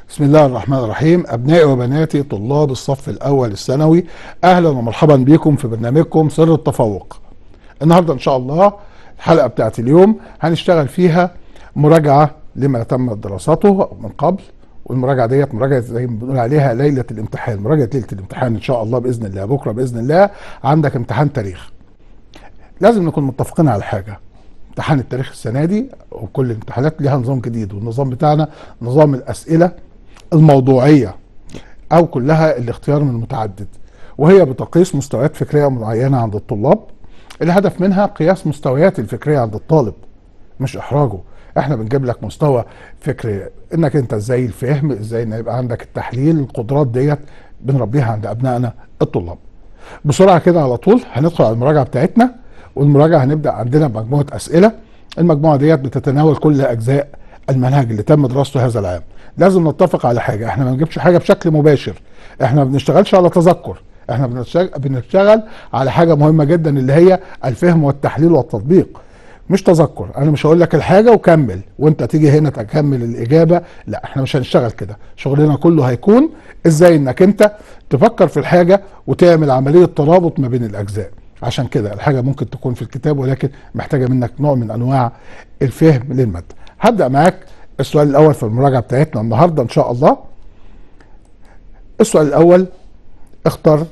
بسم الله الرحمن الرحيم أبنائي وبناتي طلاب الصف الأول الثانوي أهلا ومرحبا بكم في برنامجكم سر التفوق النهاردة إن شاء الله الحلقة بتاعت اليوم هنشتغل فيها مراجعة لما تم دراسته من قبل والمراجعة ديت مراجعة زي ما بنقول عليها ليلة الامتحان مراجعة ليلة الامتحان إن شاء الله بإذن الله بكرة بإذن الله عندك امتحان تاريخ لازم نكون متفقين على حاجة امتحان التاريخ السنة دي وكل الامتحانات ليها نظام جديد والنظام بتاعنا نظام الأسئلة الموضوعية أو كلها الاختيار من متعدد وهي بتقيس مستويات فكرية معينة عند الطلاب الهدف منها قياس مستويات الفكرية عند الطالب مش إحراجه احنا بنجيب لك مستوى فكري انك انت ازاي الفهم ازاي ان يبقى عندك التحليل القدرات ديت بنربيها عند ابنائنا الطلاب بسرعه كده على طول هندخل على المراجعه بتاعتنا والمراجعه هنبدا عندنا بمجموعه اسئله المجموعه ديت بتتناول كل اجزاء المنهج اللي تم دراسته هذا العام لازم نتفق على حاجه احنا ما بنجيبش حاجه بشكل مباشر احنا ما بنشتغلش على تذكر احنا بنشتغل, بنشتغل على حاجه مهمه جدا اللي هي الفهم والتحليل والتطبيق مش تذكر انا مش هقول لك الحاجه وكمل وانت تيجي هنا تكمل الاجابه لا احنا مش هنشتغل كده شغلنا كله هيكون ازاي انك انت تفكر في الحاجه وتعمل عمليه ترابط ما بين الاجزاء عشان كده الحاجه ممكن تكون في الكتاب ولكن محتاجه منك نوع من انواع الفهم للماده هبدا معاك السؤال الاول في المراجعه بتاعتنا النهارده ان شاء الله السؤال الاول اختر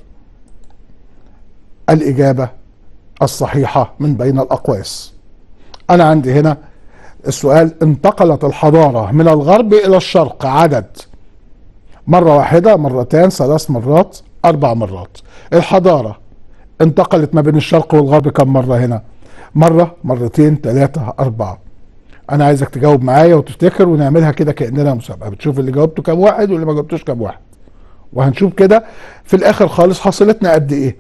الاجابه الصحيحه من بين الاقواس انا عندي هنا السؤال انتقلت الحضاره من الغرب الى الشرق عدد مره واحده مرتين ثلاث مرات اربع مرات الحضاره انتقلت ما بين الشرق والغرب كم مره هنا مره مرتين ثلاثه اربعه انا عايزك تجاوب معايا وتفتكر ونعملها كده كاننا مسابقه بتشوف اللي جاوبته كام واحد واللي ما جاوبتوش كام واحد وهنشوف كده في الاخر خالص حصلتنا قد ايه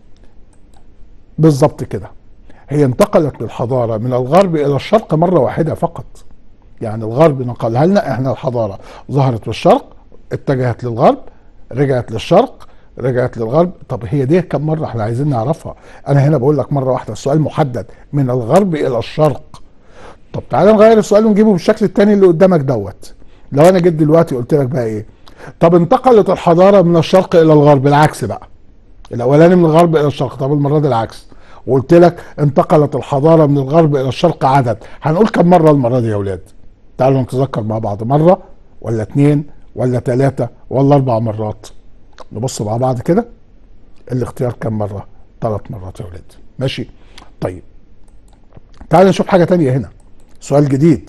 بالظبط كده هي انتقلت للحضاره من الغرب الى الشرق مره واحده فقط يعني الغرب نقلها لنا احنا الحضاره ظهرت في الشرق اتجهت للغرب رجعت للشرق رجعت للغرب طب هي دي كم مره احنا عايزين نعرفها انا هنا بقول لك مره واحده السؤال محدد من الغرب الى الشرق طب تعالى نغير السؤال ونجيبه بالشكل التاني اللي قدامك دوت لو انا جيت دلوقتي قلت لك بقى ايه طب انتقلت الحضاره من الشرق الى الغرب العكس بقى الاولاني من الغرب الى الشرق طب المره دي العكس وقلت لك انتقلت الحضاره من الغرب الى الشرق عدد هنقول كم مره المره دي يا اولاد تعالوا نتذكر مع بعض مره ولا اتنين ولا تلاته ولا اربع مرات نبص مع بعض كده الاختيار كم مره ثلاث مرات يا اولاد ماشي طيب تعالوا نشوف حاجه تانية هنا سؤال جديد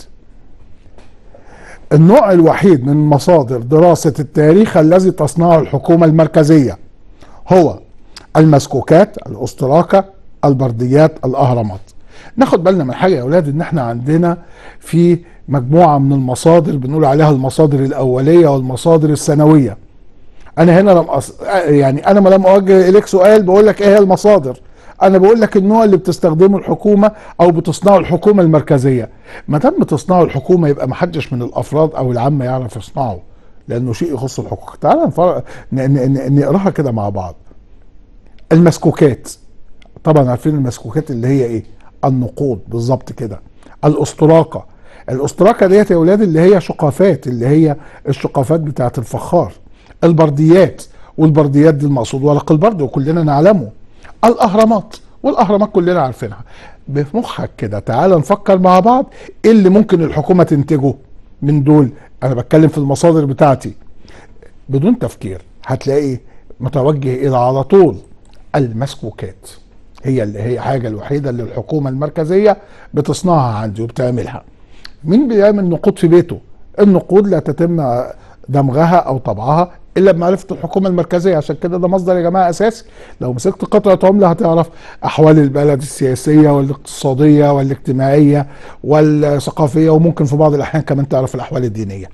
النوع الوحيد من مصادر دراسة التاريخ الذي تصنعه الحكومة المركزية هو المسكوكات الأستراكة البرديات الأهرامات ناخد بالنا من حاجة يا أولاد إن إحنا عندنا في مجموعة من المصادر بنقول عليها المصادر الأولية والمصادر الثانوية أنا هنا لم أص... يعني أنا ما لم أوجه إليك سؤال بقول لك إيه هي المصادر انا بقول لك النوع اللي بتستخدمه الحكومه او بتصنعه الحكومه المركزيه ما دام بتصنعه الحكومه يبقى ما حدش من الافراد او العامه يعرف يصنعه لانه شيء يخص الحقوق تعال نفر... نقراها كده مع بعض المسكوكات طبعا عارفين المسكوكات اللي هي ايه النقود بالظبط كده الاسطراقه الاسطراقه ديت يا اولاد اللي هي شقافات اللي هي الشقافات بتاعه الفخار البرديات والبرديات دي المقصود ورق البرد وكلنا نعلمه الاهرامات والاهرامات كلنا عارفينها بمخك كده تعال نفكر مع بعض ايه اللي ممكن الحكومه تنتجه من دول انا بتكلم في المصادر بتاعتي بدون تفكير هتلاقي متوجه الى على طول المسكوكات هي اللي هي حاجه الوحيده اللي الحكومه المركزيه بتصنعها عندي وبتعملها مين بيعمل نقود في بيته النقود لا تتم دمغها او طبعها الا بمعرفه الحكومه المركزيه عشان كده ده مصدر يا جماعه اساسي لو مسكت قطعه عمله هتعرف احوال البلد السياسيه والاقتصاديه والاجتماعيه والثقافيه وممكن في بعض الاحيان كمان تعرف الاحوال الدينيه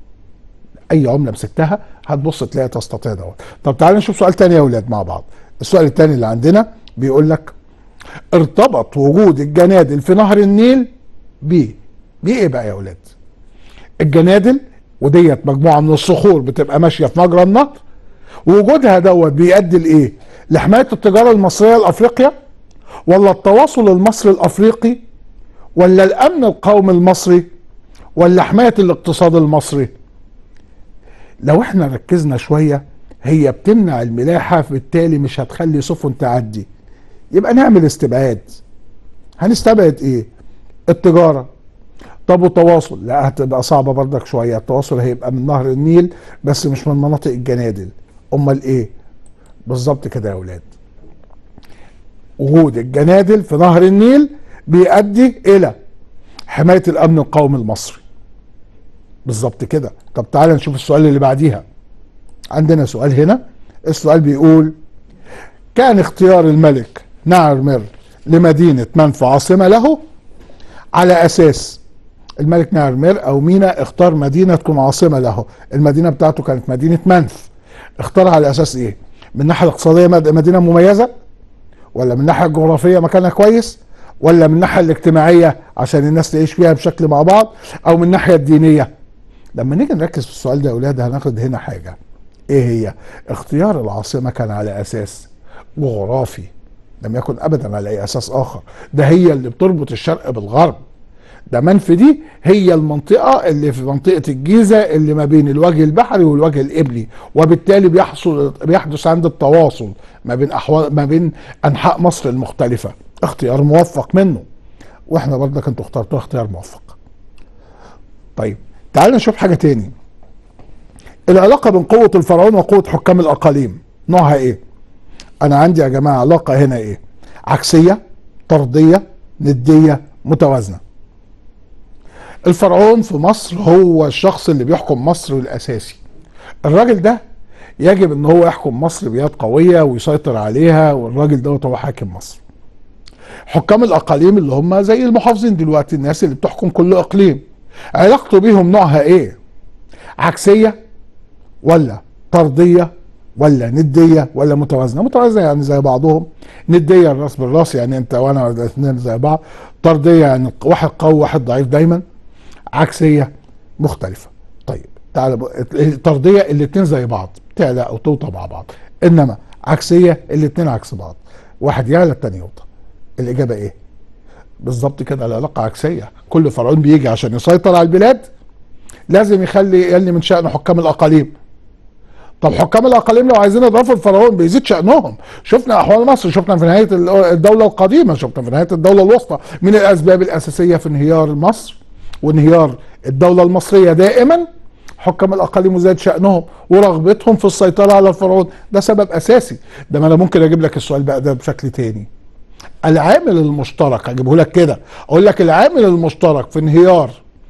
اي عمله مسكتها هتبص تلاقي تستطيع دوت طب تعالوا نشوف سؤال تاني يا اولاد مع بعض السؤال التاني اللي عندنا بيقول لك ارتبط وجود الجنادل في نهر النيل ب بايه بقى يا اولاد الجنادل وديت مجموعه من الصخور بتبقى ماشيه في مجرى النهر ووجودها دوت بيؤدي لايه؟ لحمايه التجاره المصريه لافريقيا ولا التواصل المصري الافريقي ولا الامن القومي المصري ولا حمايه الاقتصاد المصري؟ لو احنا ركزنا شويه هي بتمنع الملاحه بالتالي مش هتخلي سفن تعدي يبقى نعمل استبعاد هنستبعد ايه التجاره طب والتواصل لا هتبقى صعبه برضك شويه التواصل هيبقى من نهر النيل بس مش من مناطق الجنادل امال ايه بالظبط كده يا اولاد وجود الجنادل في نهر النيل بيؤدي الى حمايه الامن القومي المصري بالظبط كده طب تعالى نشوف السؤال اللي بعديها عندنا سؤال هنا السؤال بيقول كان اختيار الملك نعرمر لمدينة منف عاصمة له على أساس الملك نعرمر أو مينا اختار مدينة تكون عاصمة له المدينة بتاعته كانت مدينة منف اختارها على أساس إيه من الناحية الاقتصادية مدينة مميزة ولا من الناحية الجغرافية مكانها كويس ولا من الناحية الاجتماعية عشان الناس تعيش فيها بشكل مع بعض أو من الناحية الدينية لما نيجي نركز في السؤال ده يا أولاد هناخد هنا حاجة إيه هي اختيار العاصمة كان على أساس جغرافي لم يكن ابدا على اي اساس اخر ده هي اللي بتربط الشرق بالغرب ده منف دي هي المنطقة اللي في منطقة الجيزة اللي ما بين الوجه البحري والوجه الإبلي وبالتالي بيحصل بيحدث عند التواصل ما بين أحوال ما بين أنحاء مصر المختلفة اختيار موفق منه واحنا برضك انتوا اخترتوه اختيار موفق طيب تعال نشوف حاجة تاني العلاقة بين قوة الفرعون وقوة حكام الأقاليم نوعها ايه انا عندي يا جماعه علاقه هنا ايه عكسيه طرديه نديه متوازنه الفرعون في مصر هو الشخص اللي بيحكم مصر الاساسي الراجل ده يجب ان هو يحكم مصر بيد قويه ويسيطر عليها والراجل دوت هو حاكم مصر حكام الاقاليم اللي هم زي المحافظين دلوقتي الناس اللي بتحكم كل اقليم علاقته بيهم نوعها ايه عكسيه ولا طرديه ولا نديه ولا متوازنه متوازنه يعني زي بعضهم نديه الراس بالراس يعني انت وانا الاثنين زي بعض طرديه يعني واحد قوي واحد ضعيف دايما عكسيه مختلفه طيب تعالى طرديه الاثنين زي بعض تعلى او توطى مع بعض انما عكسيه الاثنين عكس بعض واحد يعلى الثاني يوطى الاجابه ايه بالظبط كده العلاقه عكسيه كل فرعون بيجي عشان يسيطر على البلاد لازم يخلي يلي من شأن حكام الاقاليم طب حكام الاقاليم لو عايزين يضربوا الفرعون بيزيد شانهم شفنا احوال مصر شفنا في نهايه الدوله القديمه شفنا في نهايه الدوله الوسطى من الاسباب الاساسيه في انهيار مصر وانهيار الدوله المصريه دائما حكام الاقاليم وزاد شانهم ورغبتهم في السيطره على الفرعون ده سبب اساسي ده ما انا ممكن اجيب لك السؤال بقى ده بشكل تاني العامل المشترك اجيبه لك كده اقول لك العامل المشترك في انهيار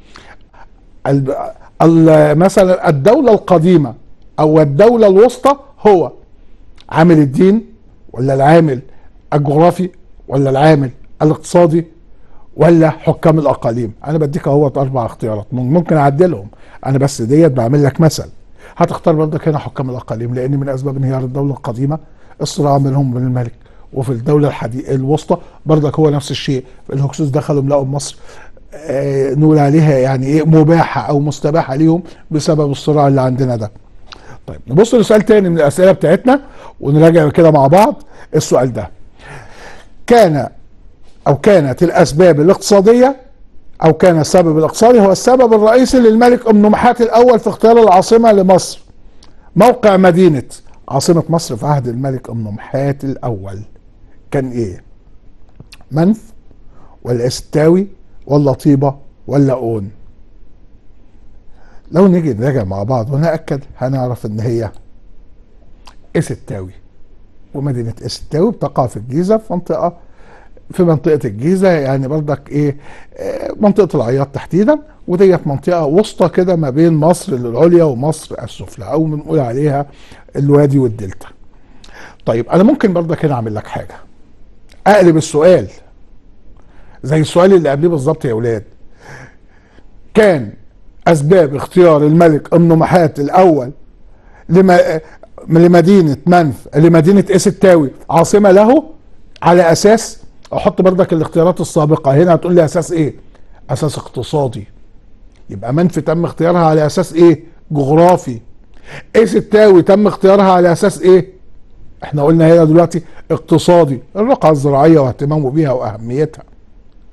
مثلا الدوله القديمه او الدولة الوسطى هو عامل الدين ولا العامل الجغرافي ولا العامل الاقتصادي ولا حكام الاقاليم انا بديك اهو اربع اختيارات ممكن اعدلهم انا بس ديت بعمل لك مثل هتختار برضك هنا حكام الاقاليم لان من اسباب انهيار الدوله القديمه الصراع بينهم وبين الملك وفي الدوله الحديثه الوسطى برضك هو نفس الشيء الهكسوس دخلوا ملاقوا مصر آه نقول عليها يعني ايه مباحه او مستباحه ليهم بسبب الصراع اللي عندنا ده طيب نبص لسؤال تاني من الاسئله بتاعتنا ونراجع كده مع بعض السؤال ده كان او كانت الاسباب الاقتصاديه او كان السبب الاقتصادي هو السبب الرئيسي للملك ام نمحات الاول في اختيار العاصمه لمصر موقع مدينه عاصمه مصر في عهد الملك ام نمحات الاول كان ايه منف ولا استاوي ولا طيبه ولا اون لو نيجي نراجع مع بعض ونأكد هنعرف ان هي اسستاوي ومدينة اسستاوي بتقع في الجيزة في منطقة في منطقة الجيزة يعني برضك ايه منطقة العياط تحديدا وديت منطقة وسطى كده ما بين مصر العليا ومصر السفلى او بنقول عليها الوادي والدلتا طيب انا ممكن برضك هنا اعمل لك حاجة اقلب السؤال زي السؤال اللي قبليه بالظبط يا اولاد كان اسباب اختيار الملك ام نمحات الاول لما لمدينه منف لمدينه اسستاوي عاصمه له على اساس احط بردك الاختيارات السابقه هنا هتقول لي اساس ايه اساس اقتصادي يبقى منف تم اختيارها على اساس ايه جغرافي اسستاوي تم اختيارها على اساس ايه احنا قلنا هنا دلوقتي اقتصادي الرقعه الزراعيه واهتمامه بيها واهميتها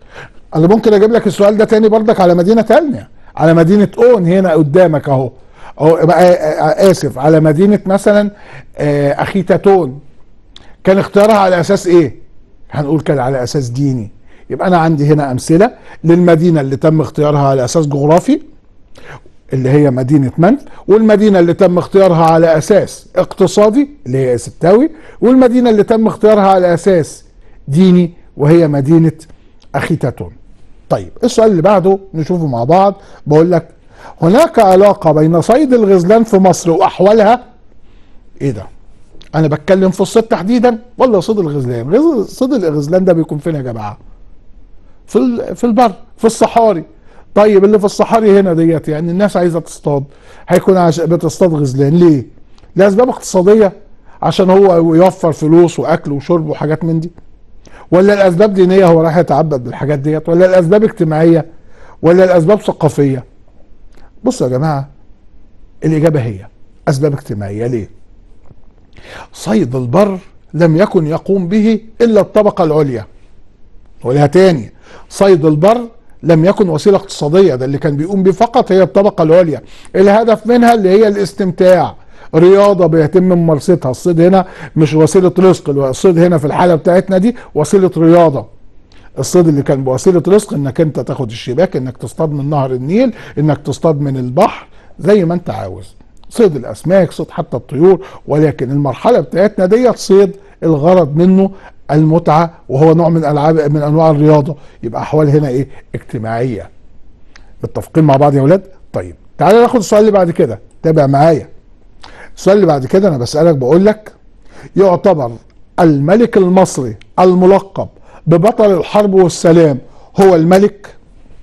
انا ممكن اجيب لك السؤال ده تاني بردك على مدينه تانية على مدينة اون هنا قدامك اهو او بقى- آه، اسف على مدينه مثلا آه، اخيتاتون كان اختيارها على اساس ايه هنقول كان على اساس ديني يبقى انا عندي هنا امثله للمدينه اللي تم اختيارها على اساس جغرافي اللي هي مدينة منف والمدينة اللي تم اختيارها على أساس اقتصادي اللي هي ستاوي والمدينة اللي تم اختيارها على أساس ديني وهي مدينة أخيتاتون طيب السؤال اللي بعده نشوفه مع بعض بقول لك هناك علاقة بين صيد الغزلان في مصر وأحوالها إيه ده أنا بتكلم في الصيد تحديدا ولا صيد الغزلان غز- صيد الغزلان ده بيكون فين يا جماعة في ال- في البر في الصحاري طيب اللي في الصحاري هنا ديت يعني الناس عايزه تصطاد هيكون عش... بتصطاد غزلان ليه؟ لاسباب اقتصاديه عشان هو يوفر فلوس واكل وشرب وحاجات من دي ولا الاسباب دينيه هو رايح يتعبد بالحاجات ديت ولا الاسباب اجتماعيه ولا الاسباب ثقافيه بصوا يا جماعه الاجابه هي اسباب اجتماعيه ليه؟ صيد البر لم يكن يقوم به الا الطبقه العليا نقولها تاني صيد البر لم يكن وسيله اقتصاديه ده اللي كان بيقوم بيه فقط هي الطبقه العليا الهدف منها اللي هي الاستمتاع رياضه بيتم ممارستها الصيد هنا مش وسيله رزق الصيد هنا في الحاله بتاعتنا دي وسيله رياضه الصيد اللي كان بوسيله رزق انك انت تاخد الشباك انك تصطاد من نهر النيل انك تصطاد من البحر زي ما انت عاوز صيد الاسماك صيد حتى الطيور ولكن المرحله بتاعتنا ديت صيد الغرض منه المتعه وهو نوع من العاب من انواع الرياضه يبقى احوال هنا ايه اجتماعيه متفقين مع بعض يا ولاد طيب تعالى ناخد السؤال اللي بعد كده تابع معايا السؤال اللي بعد كده انا بسالك بقول لك يعتبر الملك المصري الملقب ببطل الحرب والسلام هو الملك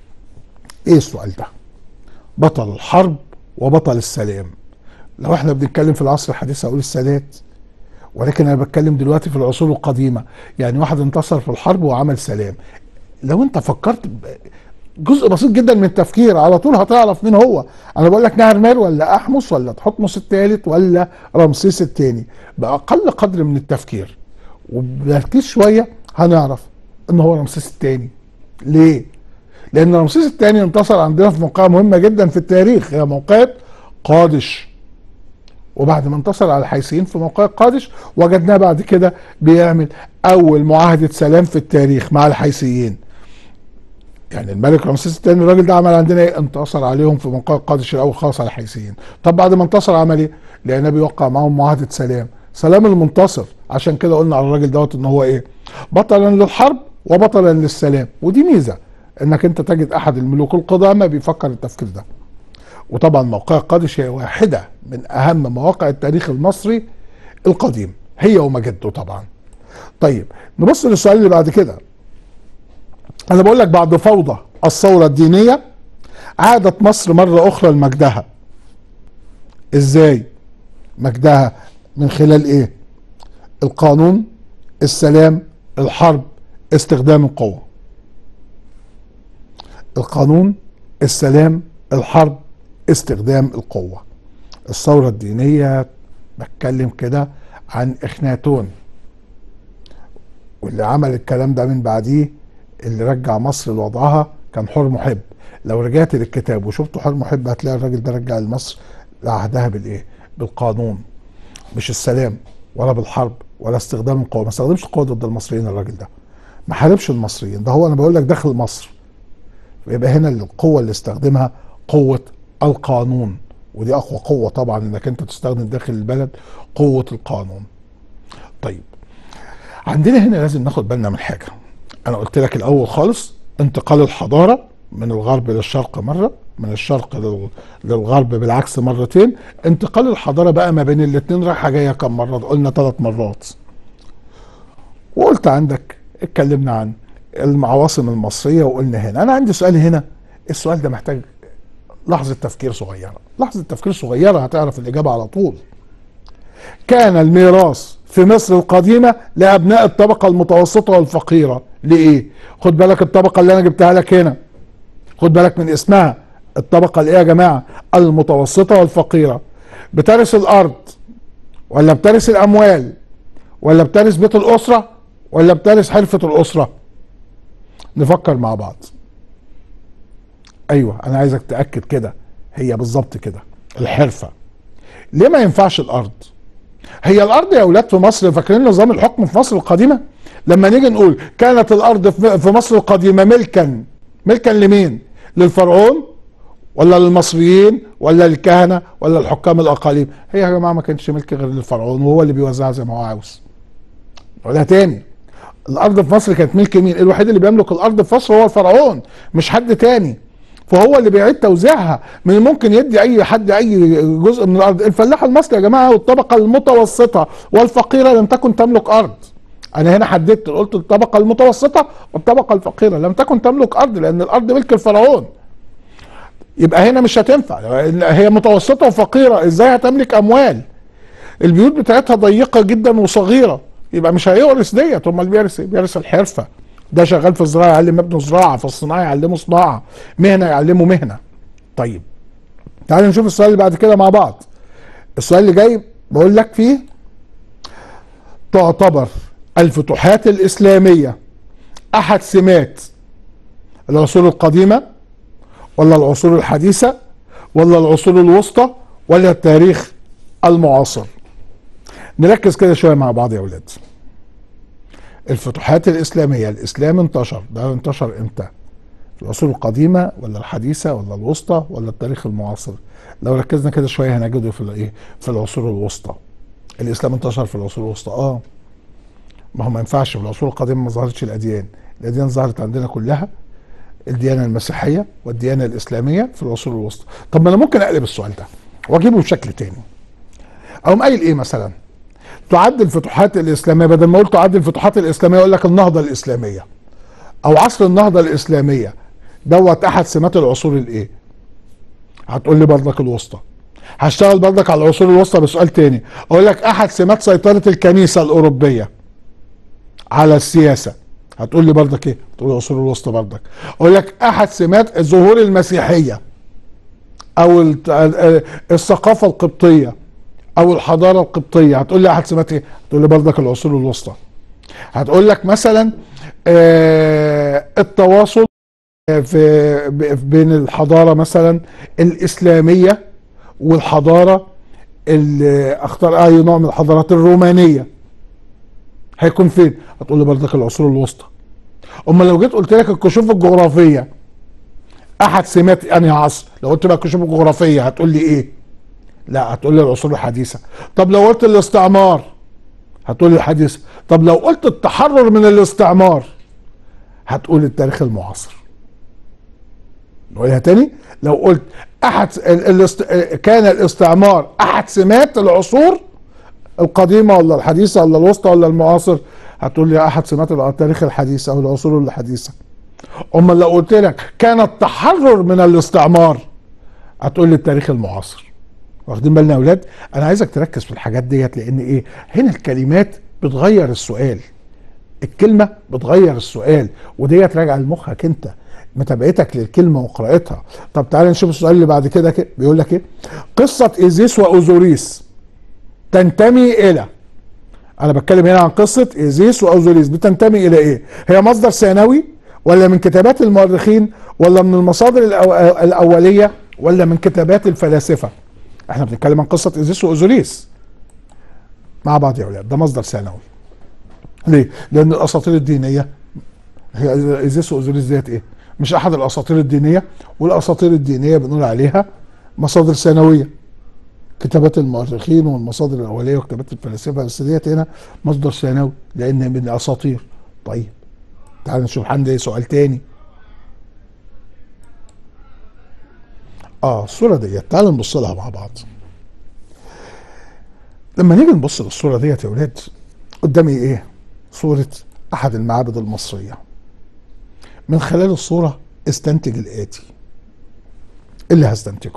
ايه السؤال ده بطل الحرب وبطل السلام لو احنا بنتكلم في العصر الحديث هقول السادات ولكن انا بتكلم دلوقتي في العصور القديمه يعني واحد انتصر في الحرب وعمل سلام لو انت فكرت ب- جزء بسيط جدا من التفكير على طول هتعرف مين هو انا بقول لك نهرمير ولا احمس ولا تحتمس الثالث ولا رمسيس الثاني باقل قدر من التفكير وبتركيز شويه هنعرف ان هو رمسيس الثاني ليه لان رمسيس الثاني انتصر عندنا في موقعة مهمه جدا في التاريخ هي موقعة قادش وبعد ما انتصر على الحيثيين في موقع قادش وجدناه بعد كده بيعمل اول معاهده سلام في التاريخ مع الحيثيين يعني الملك رمسيس الثاني الراجل ده عمل عندنا ايه انتصر عليهم في موقع قادش الاول خالص على الحيثيين طب بعد ما انتصر عمل ايه لقيناه بيوقع معاهم معاهده سلام سلام المنتصر عشان كده قلنا على الراجل دوت ان هو ايه بطلا للحرب وبطلا للسلام ودي ميزه انك انت تجد احد الملوك القدامى بيفكر التفكير ده وطبعا موقع قادش هي واحدة من أهم مواقع التاريخ المصري القديم هي ومجده طبعا طيب نبص للسؤال اللي بعد كده أنا بقول لك بعد فوضى الثورة الدينية عادت مصر مرة أخرى لمجدها إزاي مجدها من خلال إيه القانون السلام الحرب استخدام القوة القانون السلام الحرب استخدام القوة الثورة الدينية بتكلم كده عن إخناتون واللي عمل الكلام ده من بعديه اللي رجع مصر لوضعها كان حر محب لو رجعت للكتاب وشفت حر محب هتلاقي الراجل ده رجع لمصر لعهدها بالايه بالقانون مش السلام ولا بالحرب ولا استخدام القوة ما استخدمش القوة ضد المصريين الراجل ده ما حاربش المصريين ده هو انا بقول لك داخل مصر يبقى هنا القوة اللي استخدمها قوة القانون ودي أقوى قوة طبعا إنك أنت تستخدم داخل البلد قوة القانون طيب عندنا هنا لازم ناخد بالنا من حاجة أنا قلت لك الأول خالص انتقال الحضارة من الغرب للشرق مرة من الشرق لل- للغرب بالعكس مرتين انتقال الحضارة بقى ما بين الاتنين رايحة جاية كم مرة قلنا ثلاث مرات وقلت عندك اتكلمنا عن العواصم المصرية وقلنا هنا أنا عندي سؤال هنا السؤال ده محتاج لحظة تفكير صغيرة لحظة تفكير صغيرة هتعرف الإجابة على طول كان الميراث في مصر القديمة لأبناء الطبقة المتوسطة والفقيرة لإيه؟ خد بالك الطبقة اللي أنا جبتها لك هنا خد بالك من اسمها الطبقة اللي إيه يا جماعة المتوسطة والفقيرة بترث الأرض ولا بترث الأموال ولا بترث بيت الأسرة ولا بترث حرفة الأسرة نفكر مع بعض ايوه انا عايزك تاكد كده هي بالظبط كده الحرفه ليه ما ينفعش الارض هي الارض يا اولاد في مصر فاكرين نظام الحكم في مصر القديمه لما نيجي نقول كانت الارض في مصر القديمه ملكا ملكا لمين للفرعون ولا للمصريين ولا للكهنه ولا الحكام الاقاليم هي يا جماعه ما كانتش ملك غير للفرعون وهو اللي بيوزعها زي ما هو عاوز ولا تاني الارض في مصر كانت ملك مين الوحيد اللي بيملك الارض في مصر هو الفرعون مش حد تاني فهو اللي بيعيد توزيعها من الممكن يدي اي حد اي جزء من الارض الفلاح المصري يا جماعه والطبقه المتوسطه والفقيره لم تكن تملك ارض انا هنا حددت قلت الطبقه المتوسطه والطبقه الفقيره لم تكن تملك ارض لان الارض ملك الفرعون يبقى هنا مش هتنفع هي متوسطه وفقيره ازاي هتملك اموال البيوت بتاعتها ضيقه جدا وصغيره يبقى مش هيورث ديت امال بيرث بيرث الحرفه ده شغال في الزراعه يعلم ابنه زراعه في الصناعه يعلمه صناعه مهنه يعلمه مهنه طيب تعالوا نشوف السؤال اللي بعد كده مع بعض السؤال اللي جاي بقول لك فيه تعتبر الفتوحات الاسلاميه احد سمات العصور القديمه ولا العصور الحديثه ولا العصور الوسطى ولا التاريخ المعاصر نركز كده شويه مع بعض يا اولاد الفتوحات الاسلاميه الاسلام انتشر ده انتشر امتى في العصور القديمه ولا الحديثه ولا الوسطى ولا التاريخ المعاصر لو ركزنا كده شويه هنجده في الايه في العصور الوسطى الاسلام انتشر في العصور الوسطى اه ما هو ما ينفعش في العصور القديمه ما ظهرتش الاديان الاديان ظهرت عندنا كلها الديانه المسيحيه والديانه الاسلاميه في العصور الوسطى طب ما انا ممكن اقلب السؤال ده واجيبه بشكل تاني اقوم قايل ايه مثلا تعد الفتوحات الاسلاميه بدل ما اقول تعد الفتوحات الاسلاميه اقول لك النهضه الاسلاميه او عصر النهضه الاسلاميه دوت احد سمات العصور الايه هتقول لي برضك الوسطى هشتغل برضك على العصور الوسطى بسؤال تاني اقول لك احد سمات سيطره الكنيسه الاوروبيه على السياسه هتقول لي برضك ايه تقول العصور الوسطى برضك اقول لك احد سمات ظهور المسيحيه او الثقافه القبطيه او الحضاره القبطيه هتقول لي احد سمات ايه هتقول لي برضك العصور الوسطى هتقول لك مثلا آه التواصل في بين الحضاره مثلا الاسلاميه والحضاره اللي اختار اي نوع من الحضارات الرومانيه هيكون فين هتقول لي برضك العصور الوسطى اما لو جيت قلت لك الكشوف الجغرافيه احد سمات انهي عصر لو قلت بقى الكشوف الجغرافيه هتقول لي ايه لا هتقول لي العصور الحديثه طب لو قلت الاستعمار هتقول لي الحديثه طب لو قلت التحرر من الاستعمار هتقول التاريخ المعاصر نقولها تاني لو قلت احد الاست... كان الاستعمار احد سمات العصور القديمه ولا الحديثه ولا الوسطى ولا المعاصر هتقول لي احد سمات التاريخ الحديث او العصور الحديثه اما لو قلت لك كان التحرر من الاستعمار هتقول لي التاريخ المعاصر واخدين بالنا يا اولاد انا عايزك تركز في الحاجات ديت لان ايه هنا الكلمات بتغير السؤال الكلمه بتغير السؤال وديت راجعه لمخك انت متابعتك للكلمه وقراءتها طب تعالى نشوف السؤال اللي بعد كده كده بيقول لك ايه قصه ايزيس واوزوريس تنتمي الى انا بتكلم هنا عن قصه ايزيس واوزوريس بتنتمي الى ايه هي مصدر ثانوي ولا من كتابات المؤرخين ولا من المصادر الاوليه ولا من كتابات الفلاسفه احنا بنتكلم عن قصه ايزيس واوزوريس مع بعض يا اولاد ده مصدر ثانوي ليه لان الاساطير الدينيه هي ايزيس واوزوريس ديت ايه مش احد الاساطير الدينيه والاساطير الدينيه بنقول عليها مصادر ثانويه كتابات المؤرخين والمصادر الاوليه وكتابات الفلاسفه بس ديت هنا مصدر ثانوي لان من الاساطير طيب تعال نشوف عندي سؤال تاني اه الصوره ديت تعال نبص لها مع بعض لما نيجي نبص للصوره ديت يا ولاد قدامي ايه صوره احد المعابد المصريه من خلال الصوره استنتج الاتي اللي هستنتجه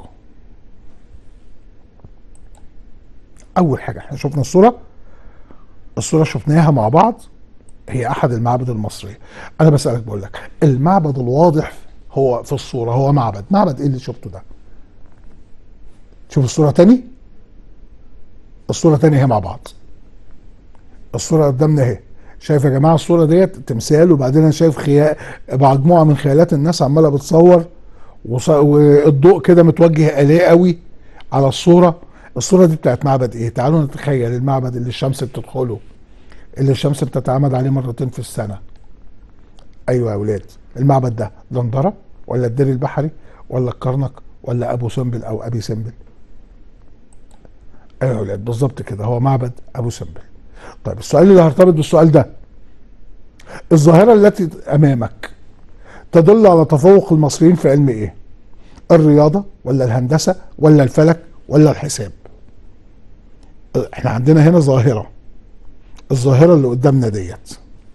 اول حاجه احنا شفنا الصوره الصوره شفناها مع بعض هي احد المعابد المصريه انا بسالك بقول لك المعبد الواضح هو في الصوره هو معبد معبد ايه اللي شفته ده شوف الصوره تاني الصوره تاني هي مع بعض الصوره قدامنا اهي شايف يا جماعه الصوره ديت تمثال وبعدين انا شايف خيال مجموعه من خيالات الناس عماله بتصور والضوء كده متوجه اليه قوي على الصوره الصوره دي بتاعت معبد ايه تعالوا نتخيل المعبد اللي الشمس بتدخله اللي الشمس بتتعامد عليه مرتين في السنه ايوه يا اولاد المعبد ده دندره ولا الدير البحري ولا الكرنك ولا ابو سمبل او ابي سمبل ايوه يا اولاد بالظبط كده هو معبد ابو سمبل طيب السؤال اللي هرتبط بالسؤال ده الظاهره التي امامك تدل على تفوق المصريين في علم ايه الرياضه ولا الهندسه ولا الفلك ولا الحساب احنا عندنا هنا ظاهره الظاهره اللي قدامنا ديت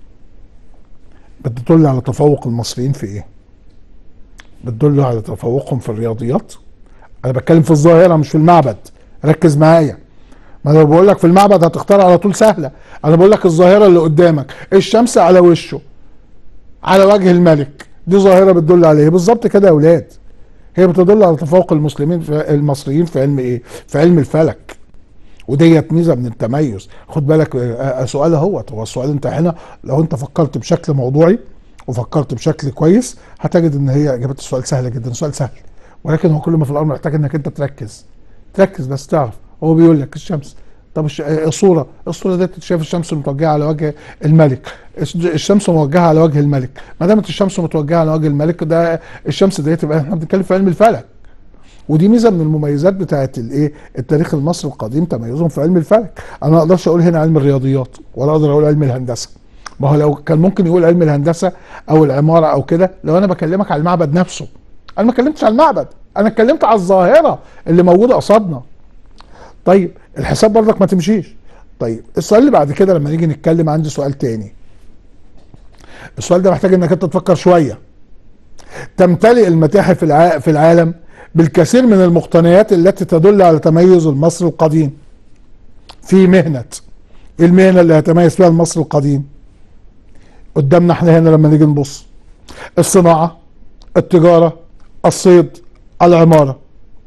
بتدل على تفوق المصريين في ايه بتدل على تفوقهم في الرياضيات انا بتكلم في الظاهره مش في المعبد ركز معايا ما انا بقول لك في المعبد هتختار على طول سهله انا بقول لك الظاهره اللي قدامك الشمس على وشه على وجه الملك دي ظاهره بتدل على ايه بالظبط كده يا اولاد هي بتدل على تفوق المسلمين في المصريين في علم ايه في علم الفلك وديت ميزه من التميز خد بالك آه، سؤال اهوت هو السؤال انت هنا لو انت فكرت بشكل موضوعي وفكرت بشكل كويس هتجد ان هي اجابه السؤال سهله جدا سؤال سهل ولكن هو كل ما في الامر محتاج انك انت تركز تركز بس تعرف هو بيقول لك الشمس طب الش- الصوره الصوره دي شايف الشمس متوجهه على وجه الملك الش- الشمس موجهه على وجه الملك ما دامت الشمس متوجهه على وجه الملك ده الشمس دي تبقى احنا بنتكلم في علم الفلك ودي ميزه من المميزات بتاعت الايه التاريخ المصري القديم تميزهم في علم الفلك انا ما اقدرش اقول هنا علم الرياضيات ولا اقدر اقول علم الهندسه ما هو لو كان ممكن يقول علم الهندسه او العماره او كده لو انا بكلمك على المعبد نفسه انا ما اتكلمتش على المعبد انا اتكلمت على الظاهره اللي موجوده قصادنا طيب الحساب برضك ما تمشيش طيب السؤال اللي بعد كده لما نيجي نتكلم عندي سؤال تاني السؤال ده محتاج انك انت تفكر شويه تمتلئ المتاحف الع- في العالم بالكثير من المقتنيات التي تدل على تميز المصري القديم في مهنة ايه المهنة اللي هيتميز فيها المصري القديم قدامنا احنا هنا لما نيجي نبص الصناعة التجارة الصيد العمارة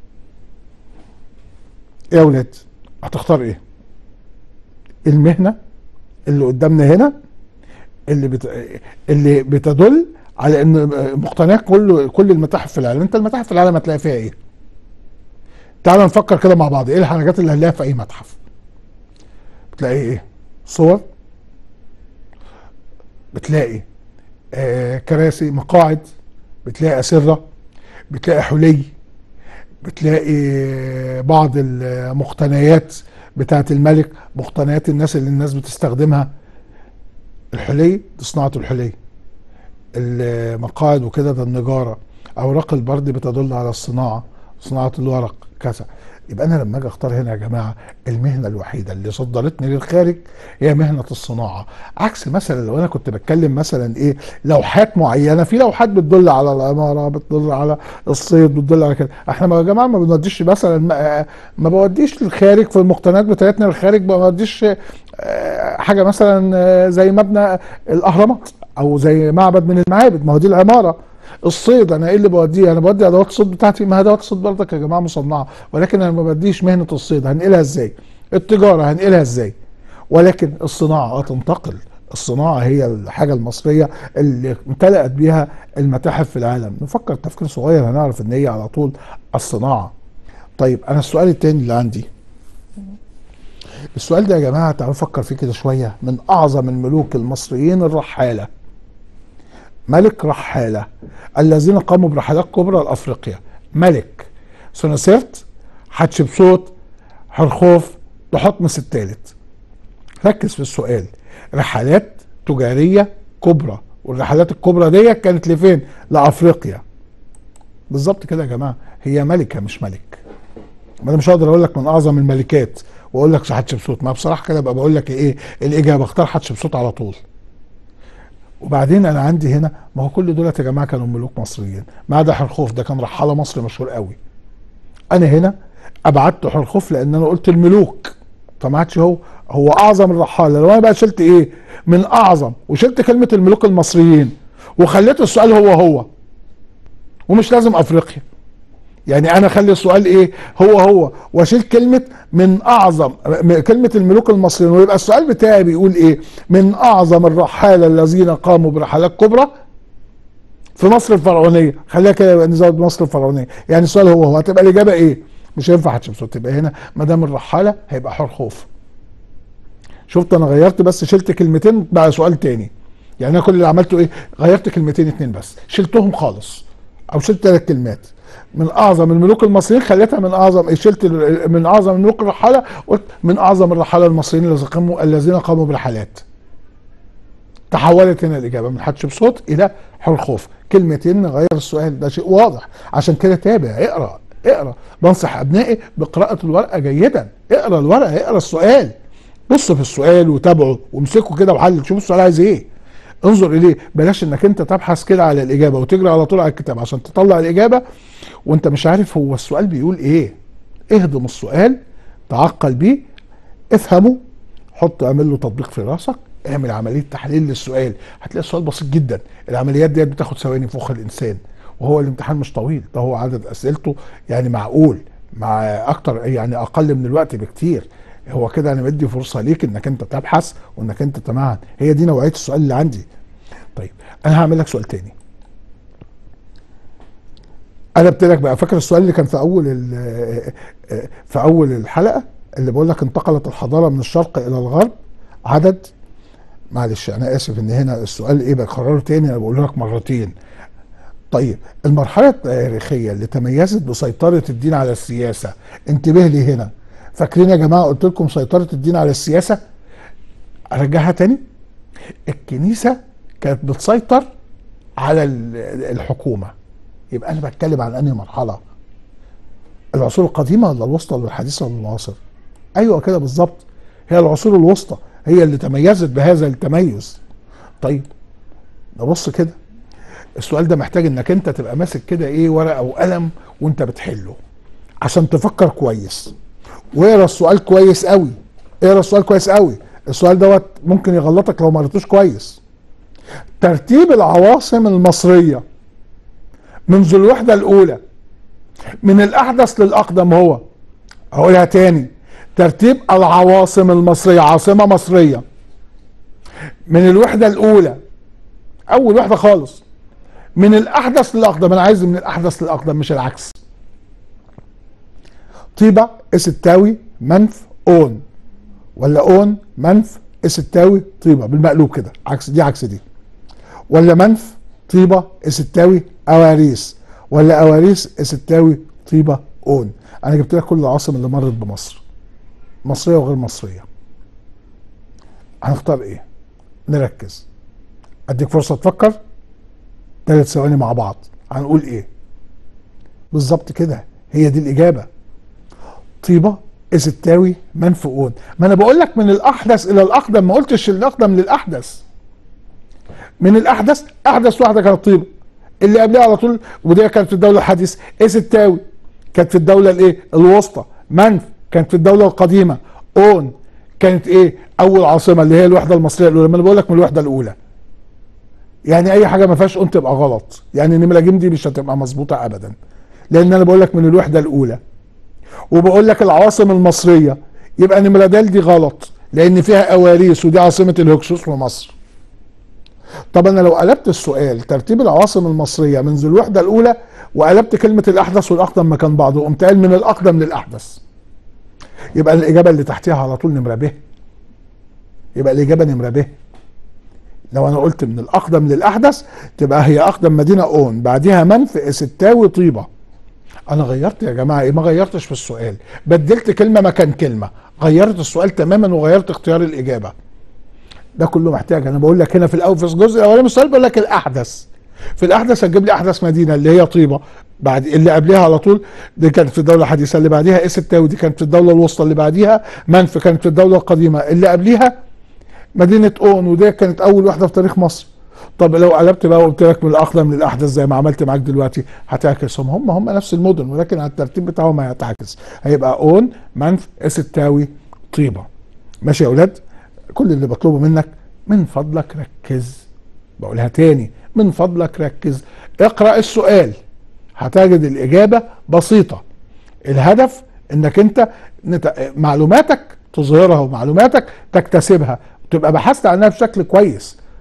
ايه يا ولاد هتختار ايه المهنة اللي قدامنا هنا اللي بت... اللي بتدل على ان مقتنيات كل كل المتاحف في العالم انت المتاحف في العالم هتلاقي فيها ايه تعال نفكر كده مع بعض ايه الحاجات اللي هنلاقيها في اي متحف بتلاقي ايه صور بتلاقي آه كراسي مقاعد بتلاقي اسره بتلاقي حلي بتلاقي بعض المقتنيات بتاعه الملك مقتنيات الناس اللي الناس بتستخدمها الحلي دي صناعه الحلي المقاعد وكده ده النجاره اوراق البرد بتدل على الصناعه صناعه الورق كذا يبقى انا لما اجي اختار هنا يا جماعه المهنه الوحيده اللي صدرتني للخارج هي مهنه الصناعه عكس مثلا لو انا كنت بتكلم مثلا ايه لوحات معينه في لوحات بتدل على العماره بتدل على الصيد بتدل على كده احنا يا جماعه ما بنوديش مثلا ما, ما بوديش للخارج في المقتنيات بتاعتنا للخارج ما بوديش آه، حاجه مثلا آه، زي مبنى الاهرامات او زي معبد من المعابد ما هو دي العماره الصيد انا ايه اللي بوديه انا بودي ادوات الصيد بتاعتي ما ادوات الصيد برضك يا جماعه مصنعه ولكن انا ما بديش مهنه الصيد هنقلها ازاي التجاره هنقلها ازاي ولكن الصناعه اه تنتقل الصناعه هي الحاجه المصريه اللي امتلأت بيها المتاحف في العالم نفكر تفكير صغير هنعرف ان هي على طول الصناعه طيب انا السؤال التاني اللي عندي السؤال ده يا جماعه تعالوا نفكر فيه كده شويه من اعظم الملوك المصريين الرحاله ملك رحاله الذين قاموا برحلات كبرى لافريقيا ملك سنوسرت حتشبسوت حرخوف تحتمس الثالث ركز في السؤال رحلات تجاريه كبرى والرحلات الكبرى دي كانت لفين لافريقيا بالظبط كده يا جماعه هي ملكه مش ملك ما انا مش هقدر اقول لك من اعظم الملكات واقول لك حتشبسوت ما بصراحه كده بقى بقول لك ايه الاجابه اختار حتشبسوت على طول وبعدين انا عندي هنا ما هو كل دولت يا جماعه كانوا ملوك مصريين ما عدا حرخوف ده كان رحاله مصري مشهور قوي انا هنا ابعدت حرخوف لان انا قلت الملوك فما عادش هو هو اعظم الرحاله لو انا بقى شلت ايه من اعظم وشلت كلمه الملوك المصريين وخليت السؤال هو هو ومش لازم افريقيا يعني انا اخلي السؤال ايه هو هو واشيل كلمه من اعظم م- كلمه الملوك المصريين ويبقى السؤال بتاعي بيقول ايه من اعظم الرحاله الذين قاموا برحلات كبرى في مصر الفرعونيه خليها كده يبقى نزود مصر الفرعونيه يعني السؤال هو هو هتبقى الاجابه ايه مش هينفع حتشبسوت تبقى هنا ما دام الرحاله هيبقى حر خوف شفت انا غيرت بس شلت كلمتين بقى سؤال تاني يعني انا كل اللي عملته ايه غيرت كلمتين اتنين بس شلتهم خالص او شلت ثلاث كلمات من اعظم الملوك المصريين خليتها من اعظم إيه، شلت ال- من اعظم الملوك الرحاله قلت من اعظم الرحاله المصريين الذين قاموا الذين قاموا برحلات تحولت هنا الاجابه من حتشبسوت الى حرخوف كلمتين نغير السؤال ده شيء واضح عشان كده تابع اقرا اقرا بنصح ابنائي بقراءه الورقه جيدا اقرا الورقه اقرا السؤال بص في السؤال وتابعه وامسكه كده وحلل شوف السؤال عايز ايه انظر اليه بلاش انك انت تبحث كده على الاجابه وتجري على طول على الكتاب عشان تطلع الاجابه وانت مش عارف هو السؤال بيقول ايه اهضم السؤال تعقل بيه افهمه حط اعمل له تطبيق في راسك اعمل عمليه تحليل للسؤال هتلاقي السؤال بسيط جدا العمليات ديت بتاخد ثواني في مخ الانسان وهو الامتحان مش طويل ده هو عدد اسئلته يعني معقول مع اكتر يعني اقل من الوقت بكتير هو كده انا بدي فرصه ليك انك انت تبحث وانك انت تمعن هي دي نوعيه السؤال اللي عندي طيب انا هعمل لك سؤال تاني انا قلت لك بقى فاكر السؤال اللي كان في اول ال- في اول الحلقه اللي بقول لك انتقلت الحضاره من الشرق الى الغرب عدد معلش انا اسف ان هنا السؤال ايه بكرره تاني انا بقول لك مرتين طيب المرحله التاريخيه اللي تميزت بسيطره الدين على السياسه انتبه لي هنا فاكرين يا جماعه قلت لكم سيطره الدين على السياسه ارجعها تاني الكنيسه كانت بتسيطر على ال- الحكومه يبقى انا بتكلم عن انهي مرحله العصور القديمه ولا الوسطى ولا الحديثه ولا المعاصر ايوه كده بالظبط هي العصور الوسطى هي اللي تميزت بهذا التميز طيب نبص كده السؤال ده محتاج انك انت تبقى ماسك كده ايه ورقه وقلم وانت بتحله عشان تفكر كويس واقرا السؤال كويس قوي اقرا السؤال كويس قوي السؤال دوت ممكن يغلطك لو ما قريتوش كويس ترتيب العواصم المصريه منذ الوحده الاولى من الاحدث للاقدم هو اقولها تاني ترتيب العواصم المصريه عاصمه مصريه من الوحده الاولى اول وحده خالص من الاحدث للاقدم انا عايز من الاحدث للاقدم مش العكس طيبه استاوي منف اون ولا اون منف استاوي طيبه بالمقلوب كده عكس دي عكس دي ولا منف طيبه استاوي اواريس ولا اواريس استاوي طيبه اون انا جبت لك كل العواصم اللي مرت بمصر مصريه وغير مصريه هنختار ايه نركز اديك فرصه تفكر ثلاث ثواني مع بعض هنقول ايه بالظبط كده هي دي الاجابه طيبه استاوي منفؤون ما انا بقول لك من الاحدث الى الاقدم ما قلتش الاقدم للاحدث من الاحدث احدث واحده كانت طيبه اللي قبلها على طول ودي كانت في الدوله الحديثه استاوي كانت في الدوله الايه الوسطى منف كانت في الدوله القديمه اون كانت ايه اول عاصمه اللي هي الوحده المصريه الاولى ما انا بقول لك من الوحده الاولى يعني اي حاجه ما فيهاش اون تبقى غلط يعني نمره جيم دي مش هتبقى مظبوطه ابدا لان انا بقول لك من الوحده الاولى وبقول لك العواصم المصريه يبقى نمره د دي غلط لان فيها اواريس ودي عاصمه الهكسوس ومصر طب انا لو قلبت السؤال ترتيب العواصم المصريه منذ الوحده الاولى وقلبت كلمه الاحدث والاقدم مكان بعض وقمت قايل من الاقدم للاحدث يبقى الاجابه اللي تحتها على طول نمره ب يبقى الاجابه نمره ب لو انا قلت من الاقدم للاحدث تبقى هي اقدم مدينه اون بعدها منف ستاوي طيبه انا غيرت يا جماعه ايه ما غيرتش في السؤال بدلت كلمه مكان كلمه غيرت السؤال تماما وغيرت اختيار الاجابه ده كله محتاج انا بقول لك هنا في الاول في الجزء الاولاني من السؤال بقول لك الاحدث في الاحدث هتجيب لي احدث مدينه اللي هي طيبه بعد اللي قبلها على طول دي كانت في الدوله الحديثه اللي بعديها اس التاوي دي كانت في الدوله الوسطى اللي بعديها منف كانت في الدوله القديمه اللي قبليها مدينه اون ودي كانت اول واحده في تاريخ مصر طب لو قلبت بقى وقلت لك من الاقدم للاحدث زي ما عملت معاك دلوقتي هتعكسهم هم هم نفس المدن ولكن على الترتيب بتاعهم هيتعكس هيبقى اون منف اس التاوي طيبه ماشي يا اولاد كل اللي بطلبه منك من فضلك ركز بقولها تاني من فضلك ركز اقرا السؤال هتجد الاجابه بسيطه الهدف انك انت نت... معلوماتك تظهرها ومعلوماتك تكتسبها وتبقى بحثت عنها بشكل كويس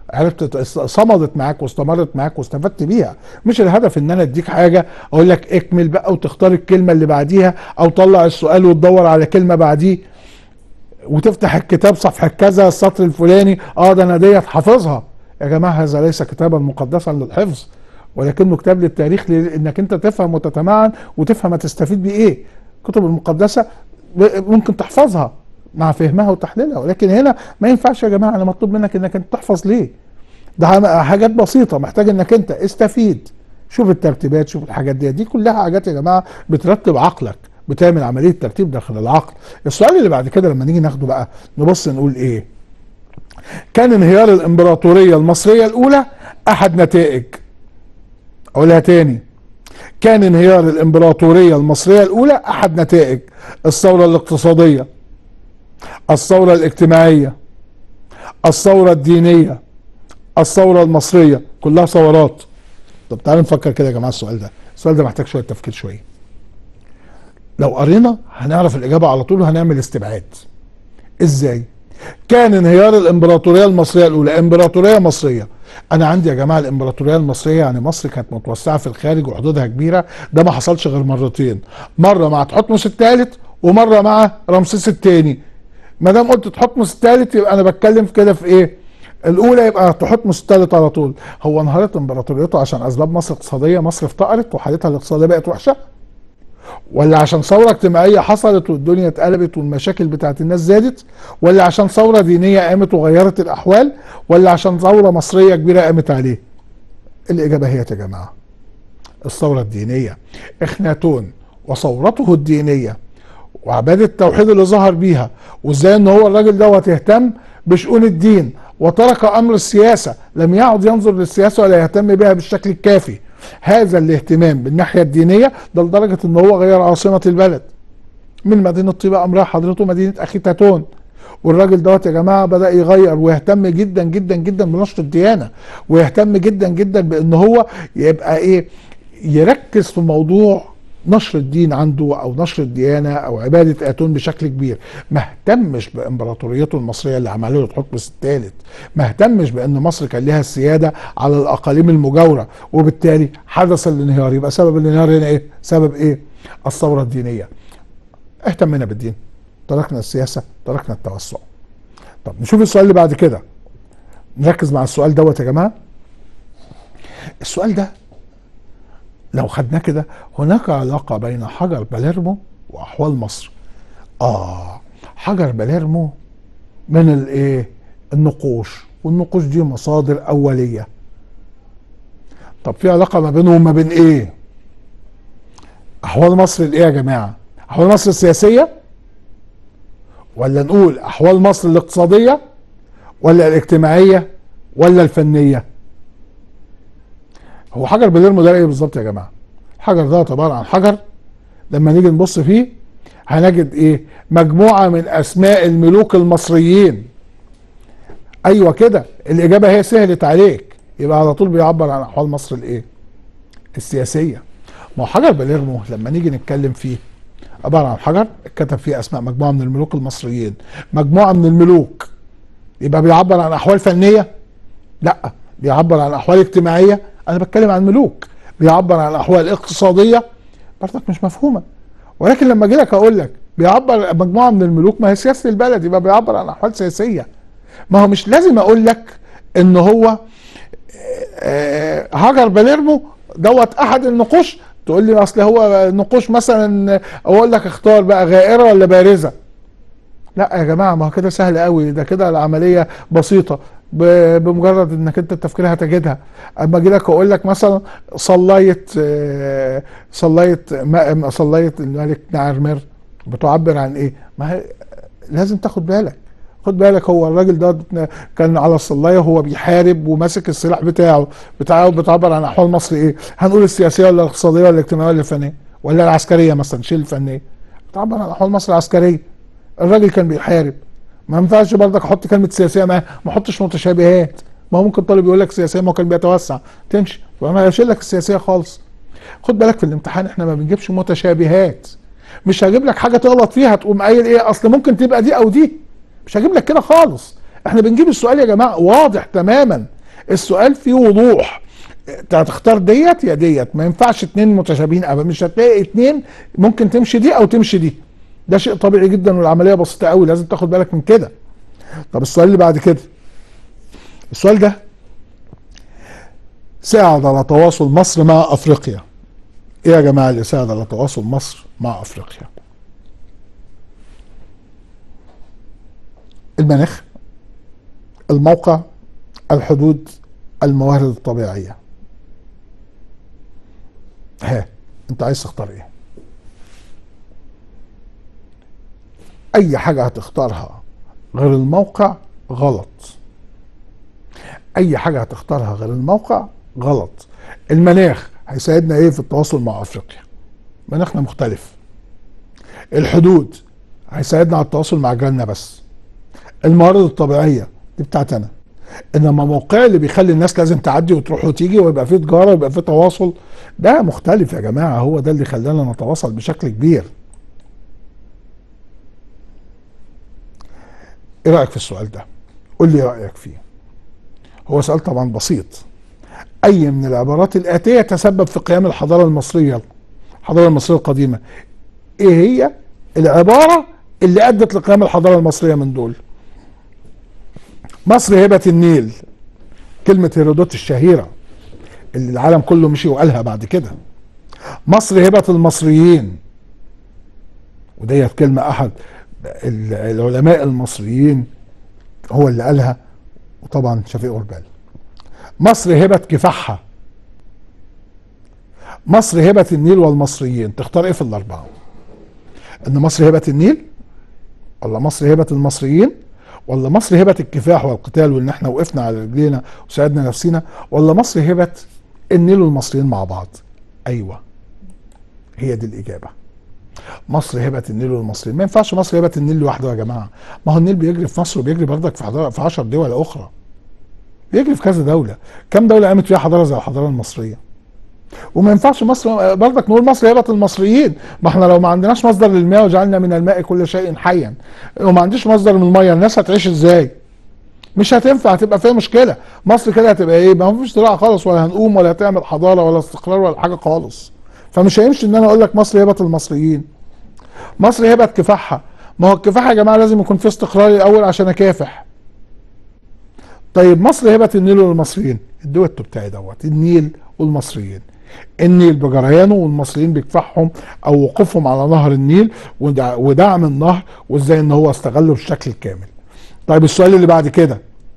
عرفت صمدت معاك واستمرت معاك واستفدت بيها مش الهدف ان انا اديك حاجه اقول لك اكمل بقى وتختار الكلمه اللي بعديها او طلع السؤال وتدور على كلمه بعديه وتفتح الكتاب صفحه كذا السطر الفلاني اه ده انا ديت حافظها يا جماعه هذا ليس كتابا مقدسا للحفظ ولكنه كتاب للتاريخ لانك انت تفهم وتتمعن وتفهم هتستفيد بيه ايه الكتب المقدسه ممكن تحفظها مع فهمها وتحليلها ولكن هنا ما ينفعش يا جماعه انا مطلوب منك انك انت تحفظ ليه ده حاجات بسيطه محتاج انك انت استفيد شوف الترتيبات شوف الحاجات دي دي كلها حاجات يا جماعه بترتب عقلك بتعمل عمليه ترتيب داخل العقل السؤال اللي بعد كده لما نيجي ناخده بقى نبص نقول ايه كان انهيار الامبراطوريه المصريه الاولى احد نتائج اقولها تاني كان انهيار الامبراطوريه المصريه الاولى احد نتائج الثوره الاقتصاديه الثوره الاجتماعيه الثوره الدينيه الثوره المصريه كلها ثورات طب تعالوا نفكر كده يا جماعه السؤال ده السؤال ده محتاج شويه تفكير شويه لو قرينا هنعرف الاجابه على طول وهنعمل استبعاد ازاي كان انهيار الامبراطوريه المصريه الاولى امبراطوريه مصريه انا عندي يا جماعه الامبراطوريه المصريه يعني مصر كانت متوسعه في الخارج وحدودها كبيره ده ما حصلش غير مرتين مره مع تحتمس الثالث ومره مع رمسيس الثاني ما دام قلت تحتمس الثالث يبقى انا بتكلم في كده في ايه الاولى يبقى تحتمس الثالث على طول هو انهارت امبراطوريته عشان اسباب مصر اقتصاديه مصر افتقرت وحالتها الاقتصاديه بقت وحشه ولا عشان ثورة اجتماعية حصلت والدنيا اتقلبت والمشاكل بتاعت الناس زادت ولا عشان ثورة دينية قامت وغيرت الأحوال ولا عشان ثورة مصرية كبيرة قامت عليه الإجابة هي يا جماعة الثورة الدينية إخناتون وثورته الدينية وعبادة التوحيد اللي ظهر بيها وازاي ان هو الراجل دوت يهتم بشؤون الدين وترك امر السياسة لم يعد ينظر للسياسة ولا يهتم بها بالشكل الكافي هذا الاهتمام بالناحيه الدينيه ده لدرجه ان هو غير عاصمه البلد من مدينه طيبه امرها حضرته مدينه اخيتاتون والراجل دوت يا جماعه بدا يغير ويهتم جدا جدا جدا بنشر الديانه ويهتم جدا جدا بان هو يبقى ايه يركز في موضوع نشر الدين عنده او نشر الديانه او عباده اتون بشكل كبير ما اهتمش بامبراطوريته المصريه اللي عملها له تحتمس الثالث ما اهتمش بان مصر كان لها السياده على الاقاليم المجاوره وبالتالي حدث الانهيار يبقى سبب الانهيار هنا ايه سبب ايه الثوره الدينيه اهتمنا بالدين تركنا السياسه تركنا التوسع طب نشوف السؤال اللي بعد كده نركز مع السؤال دوت يا جماعه السؤال ده لو خدناه كده هناك علاقة بين حجر باليرمو وأحوال مصر آه حجر باليرمو من الايه النقوش والنقوش دي مصادر أولية طب في علاقة ما بينهم وما بين ايه أحوال مصر الايه يا جماعة أحوال مصر السياسية ولا نقول أحوال مصر الاقتصادية ولا الاجتماعية ولا الفنية هو حجر باليرمو ده ايه بالظبط يا جماعه الحجر ده عباره عن حجر لما نيجي نبص فيه هنجد ايه مجموعه من اسماء الملوك المصريين ايوه كده الاجابه هي سهلت عليك يبقى على طول بيعبر عن احوال مصر الايه السياسيه ما هو حجر باليرمو لما نيجي نتكلم فيه عباره عن حجر اتكتب فيه اسماء مجموعه من الملوك المصريين مجموعه من الملوك يبقى بيعبر عن احوال فنيه لا بيعبر عن احوال اجتماعيه انا بتكلم عن ملوك بيعبر عن الاحوال الاقتصاديه برضك مش مفهومه ولكن لما اجي لك اقول لك بيعبر مجموعه من الملوك ما هي سياسه البلد يبقى بيعبر عن احوال سياسيه ما هو مش لازم اقول لك ان هو آه، هاجر باليرمو دوت احد النقوش تقول لي اصل هو نقوش مثلا اقول لك اختار بقى غائره ولا بارزه لا يا جماعه ما هو كده سهل قوي ده كده العمليه بسيطه بمجرد انك انت التفكير هتجدها اما اجي لك اقول لك مثلا صليت آه، صليت صليت الملك نعرمر بتعبر عن ايه ما هي لازم تاخد بالك خد بالك هو الراجل ده كان على الصلايه وهو بيحارب وماسك السلاح بتاعه بتاعه بتعبر عن احوال مصر ايه هنقول السياسيه ولا الاقتصاديه ولا الاجتماعيه ولا الفنيه ولا العسكريه مثلا شيل الفنيه بتعبر عن احوال مصر العسكريه الراجل كان بيحارب ما ينفعش برضك احط كلمه سياسيه معاه ما احطش متشابهات ما هو ممكن طالب يقول لك سياسيه ما هو كان بيتوسع تمشي فما يشيل لك السياسيه خالص خد بالك في الامتحان احنا ما بنجيبش متشابهات مش هجيب لك حاجه تغلط فيها تقوم قايل ايه اصل ممكن تبقى دي او دي مش هجيب لك كده خالص احنا بنجيب السؤال يا جماعه واضح تماما السؤال فيه وضوح هتختار ديت يا ديت ما ينفعش اتنين متشابهين ابدا مش هتلاقي اتنين ممكن تمشي دي او تمشي دي ده شيء طبيعي جدا والعمليه بسيطه قوي لازم تاخد بالك من كده طب السؤال اللي بعد كده السؤال ده ساعد على تواصل مصر مع افريقيا ايه يا جماعه اللي ساعد على تواصل مصر مع افريقيا المناخ الموقع الحدود الموارد الطبيعيه ها انت عايز تختار ايه اي حاجه هتختارها غير الموقع غلط اي حاجه هتختارها غير الموقع غلط المناخ هيساعدنا ايه في التواصل مع افريقيا مناخنا مختلف الحدود هيساعدنا على التواصل مع جيراننا بس الموارد الطبيعيه دي بتاعت انا انما موقع اللي بيخلي الناس لازم تعدي وتروح وتيجي ويبقى فيه تجاره ويبقى فيه تواصل ده مختلف يا جماعه هو ده اللي خلانا نتواصل بشكل كبير ايه رايك في السؤال ده قول لي رايك فيه هو سؤال طبعا بسيط اي من العبارات الاتيه تسبب في قيام الحضاره المصريه الحضاره المصريه القديمه ايه هي العباره اللي ادت لقيام الحضاره المصريه من دول مصر هبه النيل كلمه هيرودوت الشهيره اللي العالم كله مشي وقالها بعد كده مصر هبه المصريين وديت كلمه احد العلماء المصريين هو اللي قالها وطبعا شفيق غربال مصر هبه كفاحها مصر هبه النيل والمصريين تختار ايه في الاربعه ان مصر هبه النيل ولا مصر هبه المصريين ولا مصر هبه الكفاح والقتال وان احنا وقفنا على رجلينا وساعدنا نفسنا ولا مصر هبه النيل والمصريين مع بعض ايوه هي دي الاجابه مصر هبه النيل والمصريين ما ينفعش مصر هبه النيل لوحده يا جماعه ما هو النيل بيجري في مصر وبيجري بردك في في 10 دول اخرى بيجري في كذا دوله كم دوله قامت فيها حضاره زي الحضاره المصريه وما ينفعش مصر برضك نقول مصر هبه المصريين ما احنا لو ما عندناش مصدر للمياه وجعلنا من الماء كل شيء حيا وما عنديش مصدر من الميه الناس هتعيش ازاي مش هتنفع هتبقى فيها مشكله مصر كده هتبقى ايه ما فيش زراعه خالص ولا هنقوم ولا هتعمل حضاره ولا استقرار ولا حاجه خالص فمش هيمشي ان انا اقول لك مصر هبه المصريين مصر هبه كفاحها ما هو الكفاح يا جماعه لازم يكون في استقرار الاول عشان اكافح طيب مصر هبه النيل والمصريين الدويتو بتاعي دوت النيل والمصريين النيل بجريانه والمصريين بكفاحهم او وقوفهم على نهر النيل ودعم النهر وازاي ان هو استغله بالشكل الكامل طيب السؤال اللي بعد كده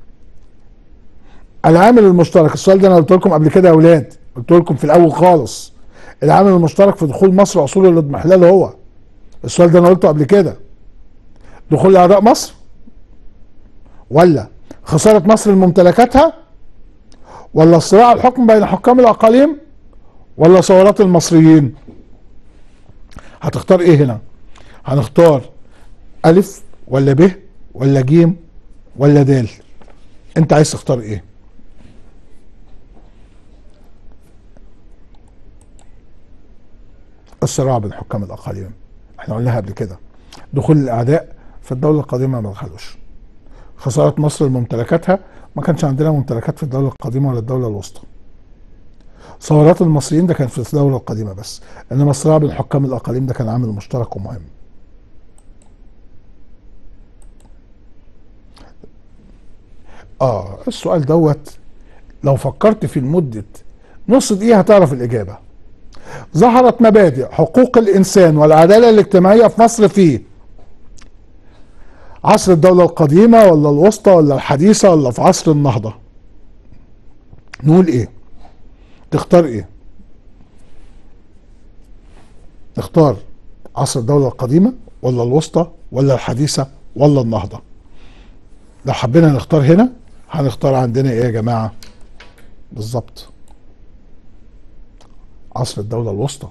العامل المشترك السؤال ده انا قلت لكم قبل كده يا اولاد قلت لكم في الاول خالص العامل المشترك في دخول مصر عصور الاضمحلال هو السؤال ده انا قلته قبل كده دخول اعداء مصر ولا خساره مصر لممتلكاتها ولا صراع الحكم بين حكام الاقاليم ولا ثورات المصريين هتختار ايه هنا هنختار الف ولا ب ولا جيم ولا دال انت عايز تختار ايه الصراع بين حكام الاقاليم احنا قلناها قبل كده دخول الاعداء في الدوله القديمه ما دخلوش خساره مصر لممتلكاتها ما كانش عندنا ممتلكات في الدوله القديمه ولا الدوله الوسطى ثورات المصريين ده كان في الدوله القديمه بس انما الصراع بين حكام الاقاليم ده كان عامل مشترك ومهم اه السؤال دوت لو فكرت في لمده نص دقيقه هتعرف الاجابه ظهرت مبادئ حقوق الانسان والعداله الاجتماعيه في مصر في عصر الدوله القديمه ولا الوسطى ولا الحديثه ولا في عصر النهضه نقول ايه تختار ايه نختار عصر الدوله القديمه ولا الوسطى ولا الحديثه ولا النهضه لو حبينا نختار هنا هنختار عندنا ايه يا جماعه بالظبط عصر الدولة الوسطى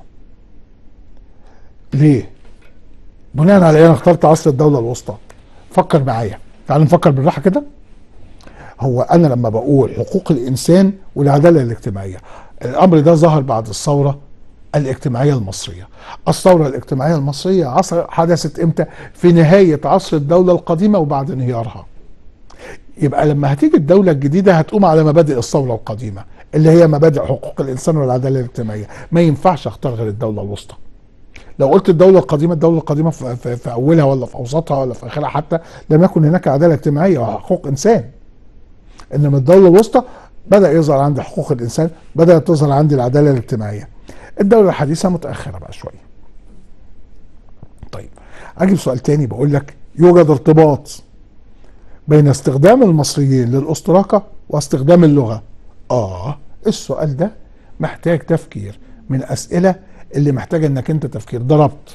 ليه؟ بناء على ايه انا اخترت عصر الدولة الوسطى؟ فكر معايا تعالوا نفكر بالراحة كده هو انا لما بقول حقوق الانسان والعدالة الاجتماعية الامر ده ظهر بعد الثورة الاجتماعية المصرية الثورة الاجتماعية المصرية عصر حدثت امتى في نهاية عصر الدولة القديمة وبعد انهيارها يبقى لما هتيجي الدولة الجديدة هتقوم على مبادئ الثورة القديمة اللي هي مبادئ حقوق الإنسان والعدالة الاجتماعية ما ينفعش اختار غير الدولة الوسطى لو قلت الدولة القديمة الدولة القديمة في, في, في أولها ولا في أوسطها ولا في آخرها حتى لم يكن هناك عدالة اجتماعية وحقوق إنسان إنما الدولة الوسطى بدأ يظهر عندي حقوق الإنسان بدأت تظهر عندي العدالة الاجتماعية الدولة الحديثة متأخرة بقى شوية طيب أجيب سؤال تاني بقول لك يوجد ارتباط بين استخدام المصريين للأسطراكة واستخدام اللغة آه السؤال ده محتاج تفكير من أسئلة اللي محتاجة انك انت تفكير ضربت